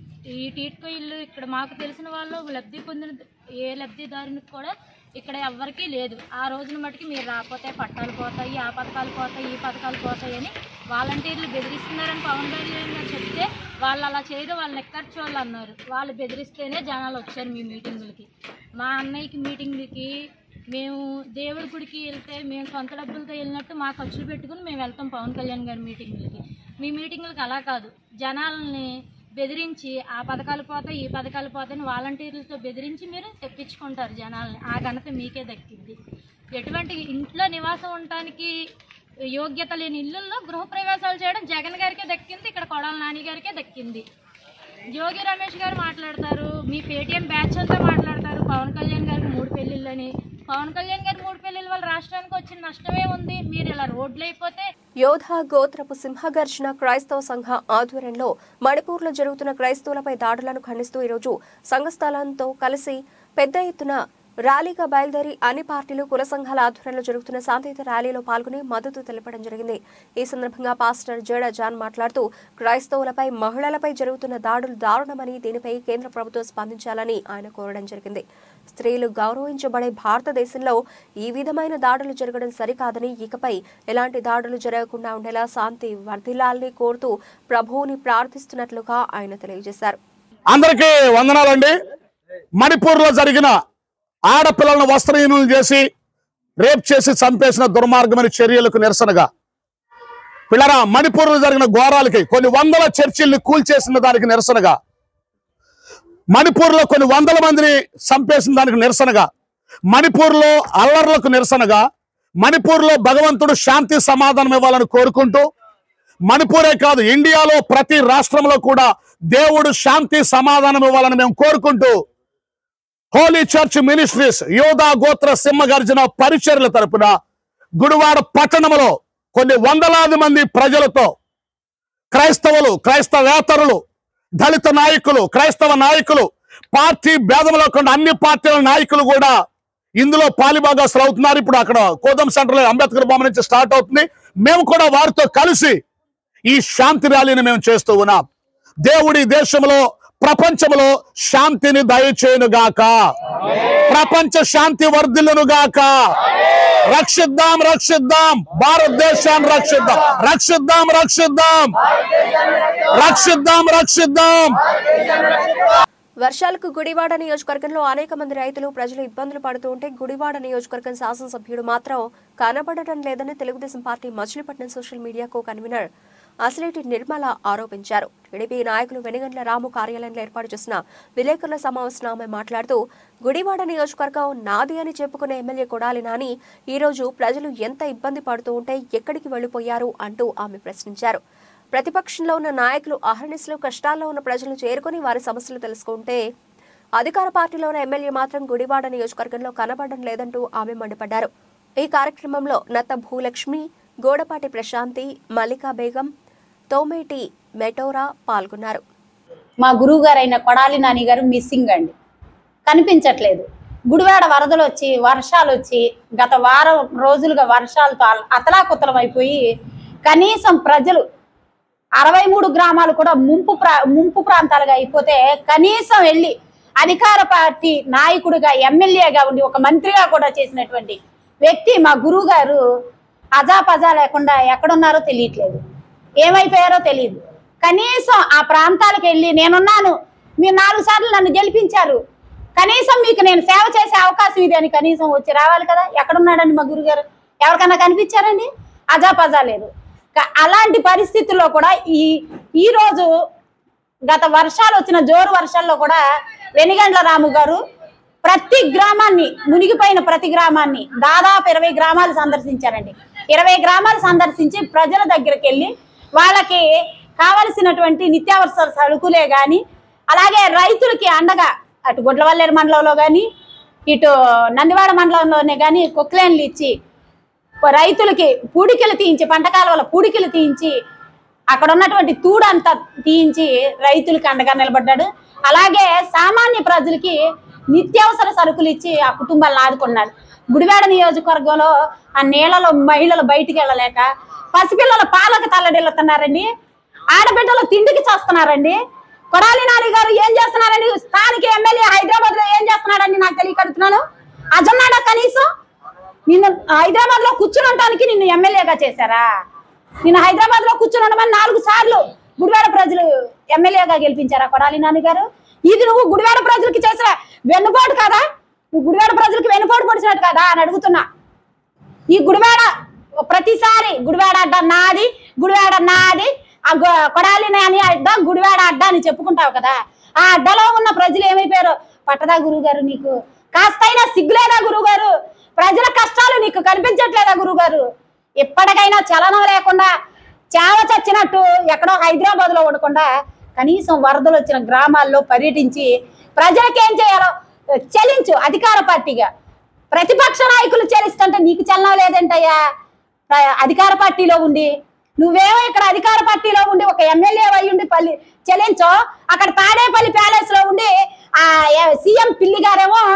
Speaker 3: ఈ టీట్కో ఇల్లు ఇక్కడ మాకు తెలిసిన వాళ్ళు లబ్ధి పొందిన ఏ లబ్ధిదారునికి కూడా ఇక్కడ ఎవ్వరికీ లేదు ఆ రోజున మటుకి మీరు రాకపోతే పట్టాలు పోతాయి ఆ పథకాలు పోతాయి ఈ పథకాలు పోతాయి అని వాలంటీర్లు బెదిరిస్తున్నారని పవన్ కళ్యాణ్ గారు చెప్తే వాళ్ళు అలా చేయరు వాళ్ళు ఎక్కర్చి వాళ్ళు అన్నారు వాళ్ళు బెదిరిస్తేనే జనాలు వచ్చారు మీ మీటింగులకి మా అన్నయ్యకి మీటింగ్లకి మేము దేవుడి గుడికి వెళ్తే మేము సొంత డబ్బులతో వెళ్ళినట్టు మా ఖర్చులు పెట్టుకుని మేము వెళ్తాం పవన్ కళ్యాణ్ గారి మీటింగులకి మీ మీటింగులకి అలా కాదు జనాలని బెదిరించి ఆ పథకాలు పోతాయి ఈ పథకాలు పోతాయని వాలంటీర్లతో బెదిరించి మీరు తెప్పించుకుంటారు జనాల్ని ఆ ఘనత మీకే దక్కింది ఎటువంటి ఇంట్లో నివాసం ఉండటానికి యోగ్యత లేని ఇళ్ళల్లో గృహప్రవేశాలు చేయడం జగన్ గారికే దక్కింది ఇక్కడ కొడాల నాని గారికే దక్కింది యోగి రమేష్ గారు మాట్లాడతారు మీ పేటీఎం బ్యాచ్ అంతా మాట్లాడతారు పవన్ కళ్యాణ్ గారికి మూడు పెళ్ళిళ్ళని పవన్ కళ్యాణ్ గారి మూడు పెళ్ళిళ్ళ వల్ల రాష్ట్రానికి వచ్చిన నష్టమే ఉంది మీరు ఇలా రోడ్లు అయిపోతే
Speaker 1: యోధ గోత్రపు సింహగర్జన క్రైస్తవ సంఘ ఆధ్వర్యంలో మణిపూర్లో జరుగుతున్న క్రైస్తవులపై దాడులను ఖండిస్తూ ఈరోజు సంఘస్థలంతో కలిసి పెద్ద ఎత్తున ర్యాలీగా బయలుదేరి అన్ని పార్టీలు కుల సంఘాల ఆధ్వర్యంలో జరుగుతున్న శాంతియుత ర్యాలీలో పాల్గొని మద్దతు తెలపడం జరిగింది ఈ సందర్భంగా పాస్టర్ జేడా జాన్ మాట్లాడుతూ క్రైస్తవులపై మహిళలపై జరుగుతున్న దాడులు దారుణమని దీనిపై కేంద్ర ప్రభుత్వం స్పందించాలని ఆయన కోరడం జరిగింది స్త్రీలు గౌరవించబడే భారతదేశంలో ఈ విధమైన దాడులు జరగడం సరికాదని ఇకపై ఎలాంటి దాడులు జరగకుండా ఉండేలా శాంతి వర్ధిల్లాలని కోరుతూ ప్రభువుని ప్రార్థిస్తున్నట్లుగా ఆయన తెలియజేశారు
Speaker 9: అందరికీ వందనాలండి మణిపూర్లో జరిగిన ఆడపిల్లలను వస్త్రహీనులు చేసి రేప్ చేసి చంపేసిన దుర్మార్గమైన చర్యలకు నిరసనగా పిల్లరా మణిపూర్లో జరిగిన ఘోరాలకి కొన్ని వందల చర్చిల్ని కూల్చేసిన దానికి నిరసనగా మణిపూర్లో కొన్ని వందల మందిని చంపేసిన దానికి నిరసనగా మణిపూర్లో అల్లర్లకు నిరసనగా మణిపూర్లో భగవంతుడు శాంతి సమాధానం ఇవ్వాలని కోరుకుంటూ మణిపూరే కాదు ఇండియాలో ప్రతి రాష్ట్రంలో కూడా దేవుడు శాంతి సమాధానం ఇవ్వాలని మేము కోరుకుంటూ హోలీ చర్చ్ మినిస్ట్రీస్ యోధా గోత్ర సింహగర్జన పరిచర్ల తరపున గుడివాడ పట్టణంలో కొన్ని వందలాది మంది ప్రజలతో క్రైస్తవులు క్రైస్తవేతరులు దళిత నాయకులు క్రైస్తవ నాయకులు పార్టీ భేదం లేకుండా అన్ని పార్టీల నాయకులు కూడా ఇందులో పాలిభాగస్తులు అవుతున్నారు ఇప్పుడు అక్కడ కోదం సెంటర్ అంబేద్కర్ బొమ్మ నుంచి స్టార్ట్ అవుతుంది మేము కూడా వారితో కలిసి ఈ శాంతి ర్యాలీని మేము చేస్తూ ఉన్నాం దేవుడి దేశంలో ప్రపంచంలో శాంతిని దయచేయును గాక ప్రపంచ శాంతి వర్ధిల్లును గాక రక్షిద్దాం రక్షిద్దాం భారతదేశాన్ని రక్షిద్దాం రక్షిద్దాం రక్షిద్దాం రక్షిద్దాం రక్షిద్దాం
Speaker 1: వర్షాలకు గుడివాడ నియోజకవర్గంలో అనేక మంది రైతులు ప్రజలు ఇబ్బందులు పడుతూ ఉంటే గుడివాడ నియోజకవర్గం శాసనసభ్యుడు మాత్రం కనబడటం లేదని తెలుగుదేశం పార్టీ మచిలీపట్నం సోషల్ మీడియాకు కన్వీనర్ అసిలేటి నిర్మల ఆరోపించారు టీడీపీ నాయకులు వెనుగండ్ల రాము కార్యాలయంలో ఏర్పాటు చేసిన విలేకరుల సమావేశంలో ఆమె మాట్లాడుతూ గుడివాడ నియోజకవర్గం నాది అని చెప్పుకునే ఎమ్మెల్యే కొడాలి నాని ఈ రోజు ప్రజలు ఎంత ఇబ్బంది పడుతూ ఉంటే ఎక్కడికి వెళ్లిపోయారు అంటూ ఆమె ప్రశ్నించారు ప్రతిపక్షంలో ఉన్న నాయకులు అహర్నిశలు కష్టాల్లో ఉన్న ప్రజలు చేరుకొని వారి సమస్యలు తెలుసుకుంటే అధికార పార్టీలో ఉన్న ఎమ్మెల్యే మాత్రం గుడివాడ నియోజకవర్గంలో కనబడడం లేదంటూ ఆమె మండిపడ్డారు ఈ కార్యక్రమంలో నత్త భూలక్ష్మి గోడపాటి ప్రశాంతి మల్లికా బేగం తోమేటి మెటోరా పాల్గొన్నారు
Speaker 4: మా గురువు గారైన కొడాలి నాని గారు మిస్సింగ్ అండి కనిపించట్లేదు గుడివాడ వరదలు వచ్చి వర్షాలు వచ్చి గత వారం రోజులుగా వర్షాలతో అల- అతలాకుతలం అయిపోయి కనీసం ప్రజలు అరవై మూడు గ్రామాలు కూడా ముంపు ప్రా ముంపు ప్రాంతాలుగా అయిపోతే కనీసం వెళ్ళి అధికార పార్టీ నాయకుడిగా ఎమ్మెల్యేగా ఉండి ఒక మంత్రిగా కూడా చేసినటువంటి వ్యక్తి మా గురువు గారు అజాపజా లేకుండా ఎక్కడున్నారో తెలియట్లేదు ఏమైపోయారో తెలియదు కనీసం ఆ ప్రాంతాలకు వెళ్ళి నేనున్నాను మీరు నాలుగు సార్లు నన్ను గెలిపించారు కనీసం మీకు నేను సేవ చేసే అవకాశం ఇది అని కనీసం వచ్చి రావాలి కదా ఎక్కడున్నాడండి మా గురుగారు ఎవరికన్నా కనిపించారండి అజాపజా లేదు క- అలాంటి పరిస్థితుల్లో కూడా ఈ ఈ రోజు గత వర్షాలు వచ్చిన జోరు వర్షాల్లో కూడా వెనిగండ్ల రాము గారు ప్రతి గ్రామాన్ని మునిగిపోయిన ప్రతి గ్రామాన్ని దాదాపు ఇరవై గ్రామాలు సందర్శించారండి ఇరవై గ్రామాలు సందర్శించి ప్రజల దగ్గరికి వెళ్ళి వాళ్ళకి కావలసినటువంటి నిత్యావసర సరుకులే కానీ అలాగే రైతులకి అండగా అటు గుడ్లవల్లేరు మండలంలో కానీ ఇటు నందివాడ మండలంలోనే కానీ కుక్లేన్లు ఇచ్చి రైతులకి పూడికలు తీయించి పంట కాలువల పూడికలు తీయించి అక్కడ ఉన్నటువంటి తూడంతా తీయించి రైతులకి అండగా నిలబడ్డాడు అలాగే సామాన్య ప్రజలకి నిత్యావసర సరుకులు ఇచ్చి ఆ కుటుంబాలను ఆదుకున్నాడు గుడివాడ నియోజకవర్గంలో ఆ నీళ్ళలో మహిళలు బయటికి వెళ్ళలేక పసిపిల్లల పాలకు తల్లడిల్లుతున్నారండి ఆడబిడ్డలు తిండికి చేస్తున్నారండి కొడాలి నాని గారు ఏం చేస్తున్నారండి స్థానిక ఎమ్మెల్యే హైదరాబాద్ లో ఏం చేస్తున్నాడండి నాకు తెలియకడుతున్నాను అజన్నాడా కనీసం నిన్ను హైదరాబాద్ లో కూర్చునటానికి నిన్ను ఎమ్మెల్యేగా చేశారా నిన్ను హైదరాబాద్ లో కూర్చుని ఉండమని నాలుగు సార్లు గుడివాడ ప్రజలు ఎమ్మెల్యేగా గెలిపించారా కొడాలి నాని గారు ఇది నువ్వు గుడివాడ ప్రజలకి చేసిన వెన్నుపోటు కదా నువ్వు గుడివాడ ప్రజలకి వెన్నుపోటు పొడిచినట్టు కదా అని అడుగుతున్నా ఈ గుడివాడ ప్రతిసారి గుడివాడ అడ్డ నాది గుడివాడ నాది ఆ గొ- కొడాలి నాని అడ్డ గుడివాడ అడ్డ అని చెప్పుకుంటావు కదా ఆ అడ్డలో ఉన్న ప్రజలు ఏమైపోయారు పట్టదా గురువు గారు నీకు కాస్తైనా సిగ్గులేదా గురువు గారు ప్రజల కష్టాలు నీకు కనిపించట్లేదా గురువు గారు ఎప్పటికైనా చలనం లేకుండా చావ చచ్చినట్టు ఎక్కడో హైదరాబాద్ లో ఉండకుండా కనీసం వరదలు వచ్చిన గ్రామాల్లో పర్యటించి ప్రజలకు ఏం చేయాలో చలించు అధికార పార్టీగా ప్రతిపక్ష నాయకులు చలిస్తుంటే నీకు చలనం లేదంటయ్యా ప్ర- అధికార పార్టీలో ఉండి నువ్వేమో ఇక్కడ అధికార పార్టీలో ఉండి ఒక ఎమ్మెల్యే అయి ఉండి పల్లి చెల్లించో అక్కడ తాడేపల్లి ప్యాలెస్ లో ఉండి ఆ ఎ- సీఎం పిల్లి గారేమో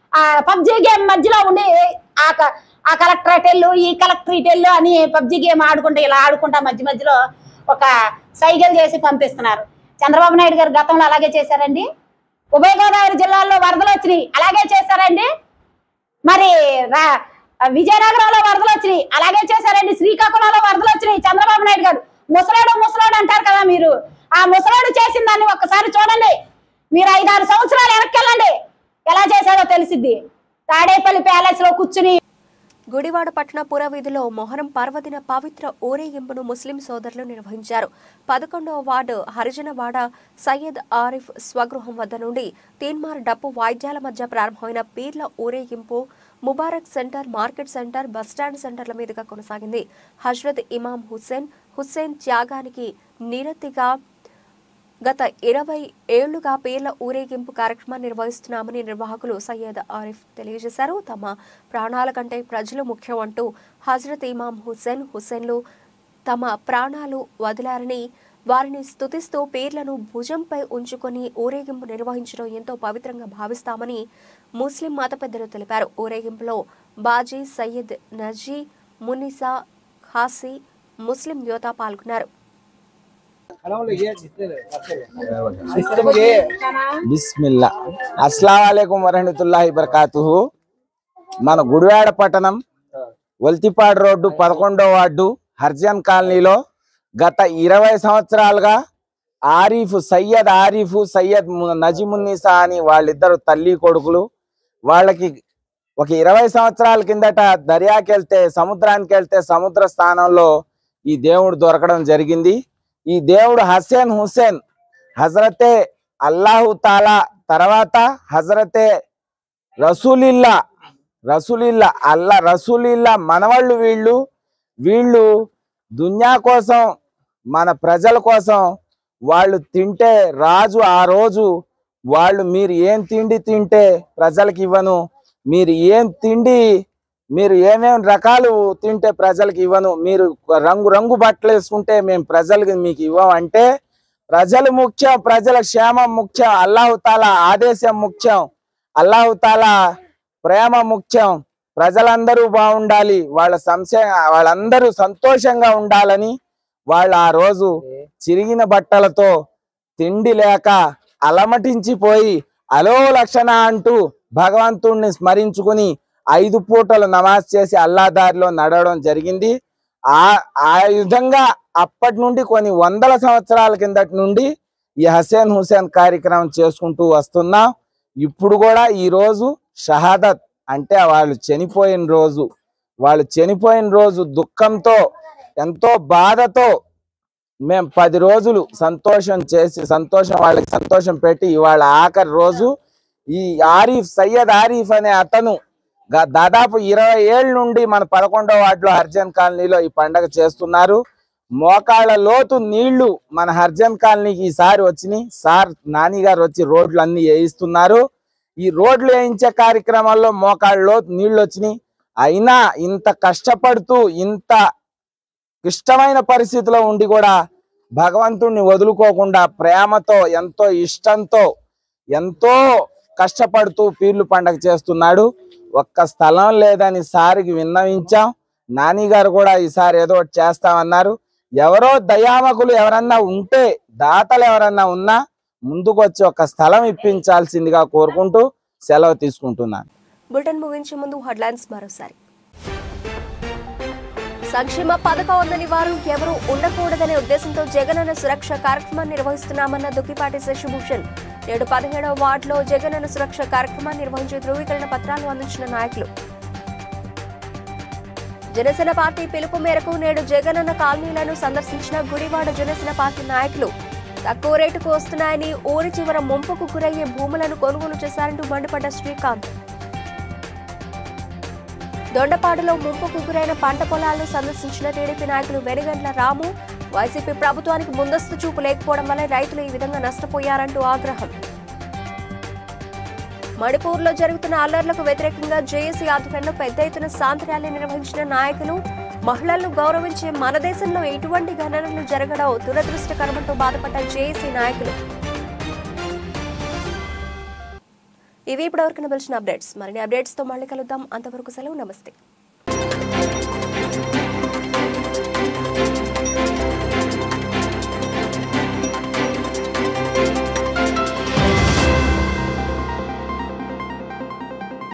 Speaker 4: ఆ పబ్జి గేమ్ మధ్యలో ఉండి ఆ క- ఆ కలెక్టరేట్ వెళ్ళు ఈ కలెక్టరేట్ వెళ్ళు అని పబ్జి గేమ్ ఆడుకుంటే ఇలా ఆడుకుంటా మధ్య మధ్యలో ఒక సైకిల్ చేసి పంపిస్తున్నారు చంద్రబాబు నాయుడు గారు గతంలో అలాగే చేశారండి ఉభయ గోదావరి జిల్లాల్లో వరదలు వచ్చినాయి అలాగే చేశారండి మరి రా- విజయనగరంలో వరదలు వచ్చినాయి అలాగే చేశారండి శ్రీకాకుళంలో వరదలు వచ్చినాయి చంద్రబాబు నాయుడు గారు ముసలాడు ముసలాడు అంటారు కదా మీరు ఆ ముసలాడు చేసిన దాన్ని ఒక్కసారి చూడండి మీరు ఐదారు సంవత్సరాలు వెనక్కి వెళ్ళండి ఎలా చేశారో తెలిసిద్ది తాడేపల్లి ప్యాలెస్ లో కూర్చుని
Speaker 1: గుడివాడ పట్టణ పురవీధిలో మొహరం పర్వదిన పవిత్ర ఊరేగింపును ముస్లిం సోదరులు నిర్వహించారు పదకొండవ వార్డు హరిజనవాడ సయ్యద్ ఆరిఫ్ స్వగృహం వద్ద నుండి తీన్మార్ డప్పు వాయిద్యాల మధ్య ప్రారంభమైన పీర్ల ఊరేగింపు Mubarak center market center bus stand సెంటర్ల మీదుగా కొనసాగింది హజ్రత్ ఇమాం హుస్సేన్ హుస్సేన్ త్యాగానికి నిరతిగా గత ఇరవై ఏళ్లుగా పీర్ల ఊరేగింపు కార్యక్రమాన్ని నిర్వహిస్తున్నామని నిర్వాహకులు సయ్యద్ ఆరిఫ్ తెలియజేశారు తమ ప్రాణాల కంటే ప్రజలు ముఖ్యం అంటూ హజరత్ ఇమాం హుస్సేన్ హుస్సేన్లు తమ ప్రాణాలు వదిలారని వారిని స్తుతిస్తూ పీర్లను భుజంపై ఉంచుకొని ఊరేగింపు నిర్వహించడం ఎంతో పవిత్రంగా భావిస్తామని ముస్లిం మత పెద్దలు తెలిపారు ఊరేగింపులో బాజీ సయ్యద్ నజీ మునిసా ఖాసీ ముస్లిం యువత పాల్గొన్నారు
Speaker 6: బిస్మిల్లా అస్సలం వాలేకుం వరహమతుల్లాహి బర్కాతుహు మన గుడివాడ పట్టణం వల్తిపాడు రోడ్డు పదకొండో వార్డు హర్జన్ కాలనీలో గత ఇరవై సంవత్సరాలుగా ఆరిఫ్ సయ్యద్ ఆరిఫ్ సయ్యద్ ము- నజిమున్నీసా అని వాళ్ళిద్దరు తల్లి కొడుకులు వాళ్ళకి ఒక ఇరవై సంవత్సరాల కిందట దర్యాకి వెళ్తే సముద్రానికి వెళ్తే సముద్ర స్థానంలో ఈ దేవుడు దొరకడం జరిగింది ఈ దేవుడు హసేన్ హుసేన్ హజరతే అల్లాహు తాలా తర్వాత హజరతే రసూలిల్లా రసూలిల్లా అల్లా రసూలిల్లా మనవాళ్ళు వీళ్ళు వీళ్ళు దున్యా కోసం మన ప్రజల కోసం వాళ్ళు తింటే రాజు ఆ రోజు వాళ్ళు మీరు ఏం తిండి తింటే ప్రజలకు ఇవ్వను మీరు ఏం తిండి మీరు ఏమేం రకాలు తింటే ప్రజలకు ఇవ్వను మీరు రంగు రంగు బట్టలు వేసుకుంటే మేము ప్రజలకు మీకు ఇవ్వమంటే ప్రజలు ముఖ్యం ప్రజల క్షేమం ముఖ్యం అల్లాహుతాలా ఆదేశం ముఖ్యం అల్లాహుతాలా ప్రేమ ముఖ్యం ప్రజలందరూ బాగుండాలి వాళ్ళ సంశయ వాళ్ళందరూ సంతోషంగా ఉండాలని వాళ్ళు ఆ రోజు చిరిగిన బట్టలతో తిండి లేక అలమటించిపోయి అలో లక్షణ అంటూ భగవంతుణ్ణి స్మరించుకుని ఐదు పూటలు నమాజ్ చేసి అల్లా దారిలో నడవడం జరిగింది ఆ ఆ విధంగా అప్పటి నుండి కొన్ని వందల సంవత్సరాల కిందటి నుండి ఈ హసేన్ హుసేన్ కార్యక్రమం చేసుకుంటూ వస్తున్నాం ఇప్పుడు కూడా ఈ రోజు షహాదత్ అంటే వాళ్ళు చనిపోయిన రోజు వాళ్ళు చనిపోయిన రోజు దుఃఖంతో ఎంతో బాధతో మేము పది రోజులు సంతోషం చేసి సంతోషం వాళ్ళకి సంతోషం పెట్టి ఇవాళ ఆఖరి రోజు ఈ ఆరిఫ్ సయ్యద్ ఆరిఫ్ అనే అతను గ- దాదాపు ఇరవై ఏళ్ళ నుండి మన పదకొండవ వార్డులో హర్జన్ కాలనీలో ఈ పండగ చేస్తున్నారు మోకాళ్ళ లోతు నీళ్లు మన హర్జన్ కాలనీకి ఈసారి వచ్చినాయి సార్ నాని గారు వచ్చి రోడ్లు అన్ని వేయిస్తున్నారు ఈ రోడ్లు వేయించే కార్యక్రమాల్లో మోకాళ్ళ లోతు నీళ్లు వచ్చినాయి అయినా ఇంత కష్టపడుతూ ఇంత క్లిష్టమైన పరిస్థితిలో ఉండి కూడా భగవంతుణ్ణి వదులుకోకుండా ప్రేమతో ఎంతో ఇష్టంతో ఎంతో కష్టపడుతూ పీర్లు పండగ చేస్తున్నాడు ఒక్క స్థలం లేదని సారికి విన్నవించాం నాని గారు కూడా ఈసారి ఏదో ఒకటి చేస్తామన్నారు ఎవరో దయామకులు ఎవరన్నా ఉంటే దాతలు ఎవరన్నా ఉన్నా ముందుకు వచ్చి ఒక స్థలం ఇప్పించాల్సిందిగా కోరుకుంటూ సెలవు తీసుకుంటున్నాను
Speaker 1: బులెటిన్ ముగించే ముందు హెడ్లైన్స్ మరోసారి సంక్షేమ పథకం ఉందని వారు ఎవరూ ఉండకూడదనే ఉద్దేశంతో జగనన్న సురక్ష కార్యక్రమాన్ని నిర్వహిస్తున్నామన్న దుక్కిపాటి శశిభూషణ్ నేడు పదిహేడవ వార్డులో జగనన్న సురక్ష కార్యక్రమాన్ని నిర్వహించి ధృవీకరణ పత్రాలు అందించిన నాయకులు జనసేన పార్టీ పిలుపు మేరకు నేడు జగనన్న కాలనీలను సందర్శించిన గుడివాడ జనసేన పార్టీ నాయకులు తక్కువ రేటుకు వస్తున్నాయని ఊరి చివర ముంపుకు గురయ్యే భూములను కొనుగోలు చేశారంటూ మండిపడ్డ శ్రీకాంత్ దొండపాడులో ముంపుకు గురైన పంట పొలాలను సందర్శించిన టీడీపీ నాయకులు వెనుగండ్ల రాము వైసీపీ ప్రభుత్వానికి ముందస్తు చూపు లేకపోవడం వల్ల రైతులు ఈ విధంగా నష్టపోయారంటూ ఆగ్రహం మణిపూర్లో జరుగుతున్న అల్లర్లకు వ్యతిరేకంగా జేఏసీ ఆధ్వర్యంలో పెద్ద ఎత్తున శాంతి ర్యాలీ నిర్వహించిన నాయకులు మహిళలను గౌరవించే మన దేశంలో ఎటువంటి ఘటనలు జరగడం దురదృష్టకరమంటూ బాధపడ్డ జేఏసీ నాయకులు ఇవి ఇప్పటివరకు పిలిచిన అప్డేట్స్ మరిన్ని అప్డేట్స్తో మళ్ళీ కలుద్దాం అంతవరకు సెలవు నమస్తే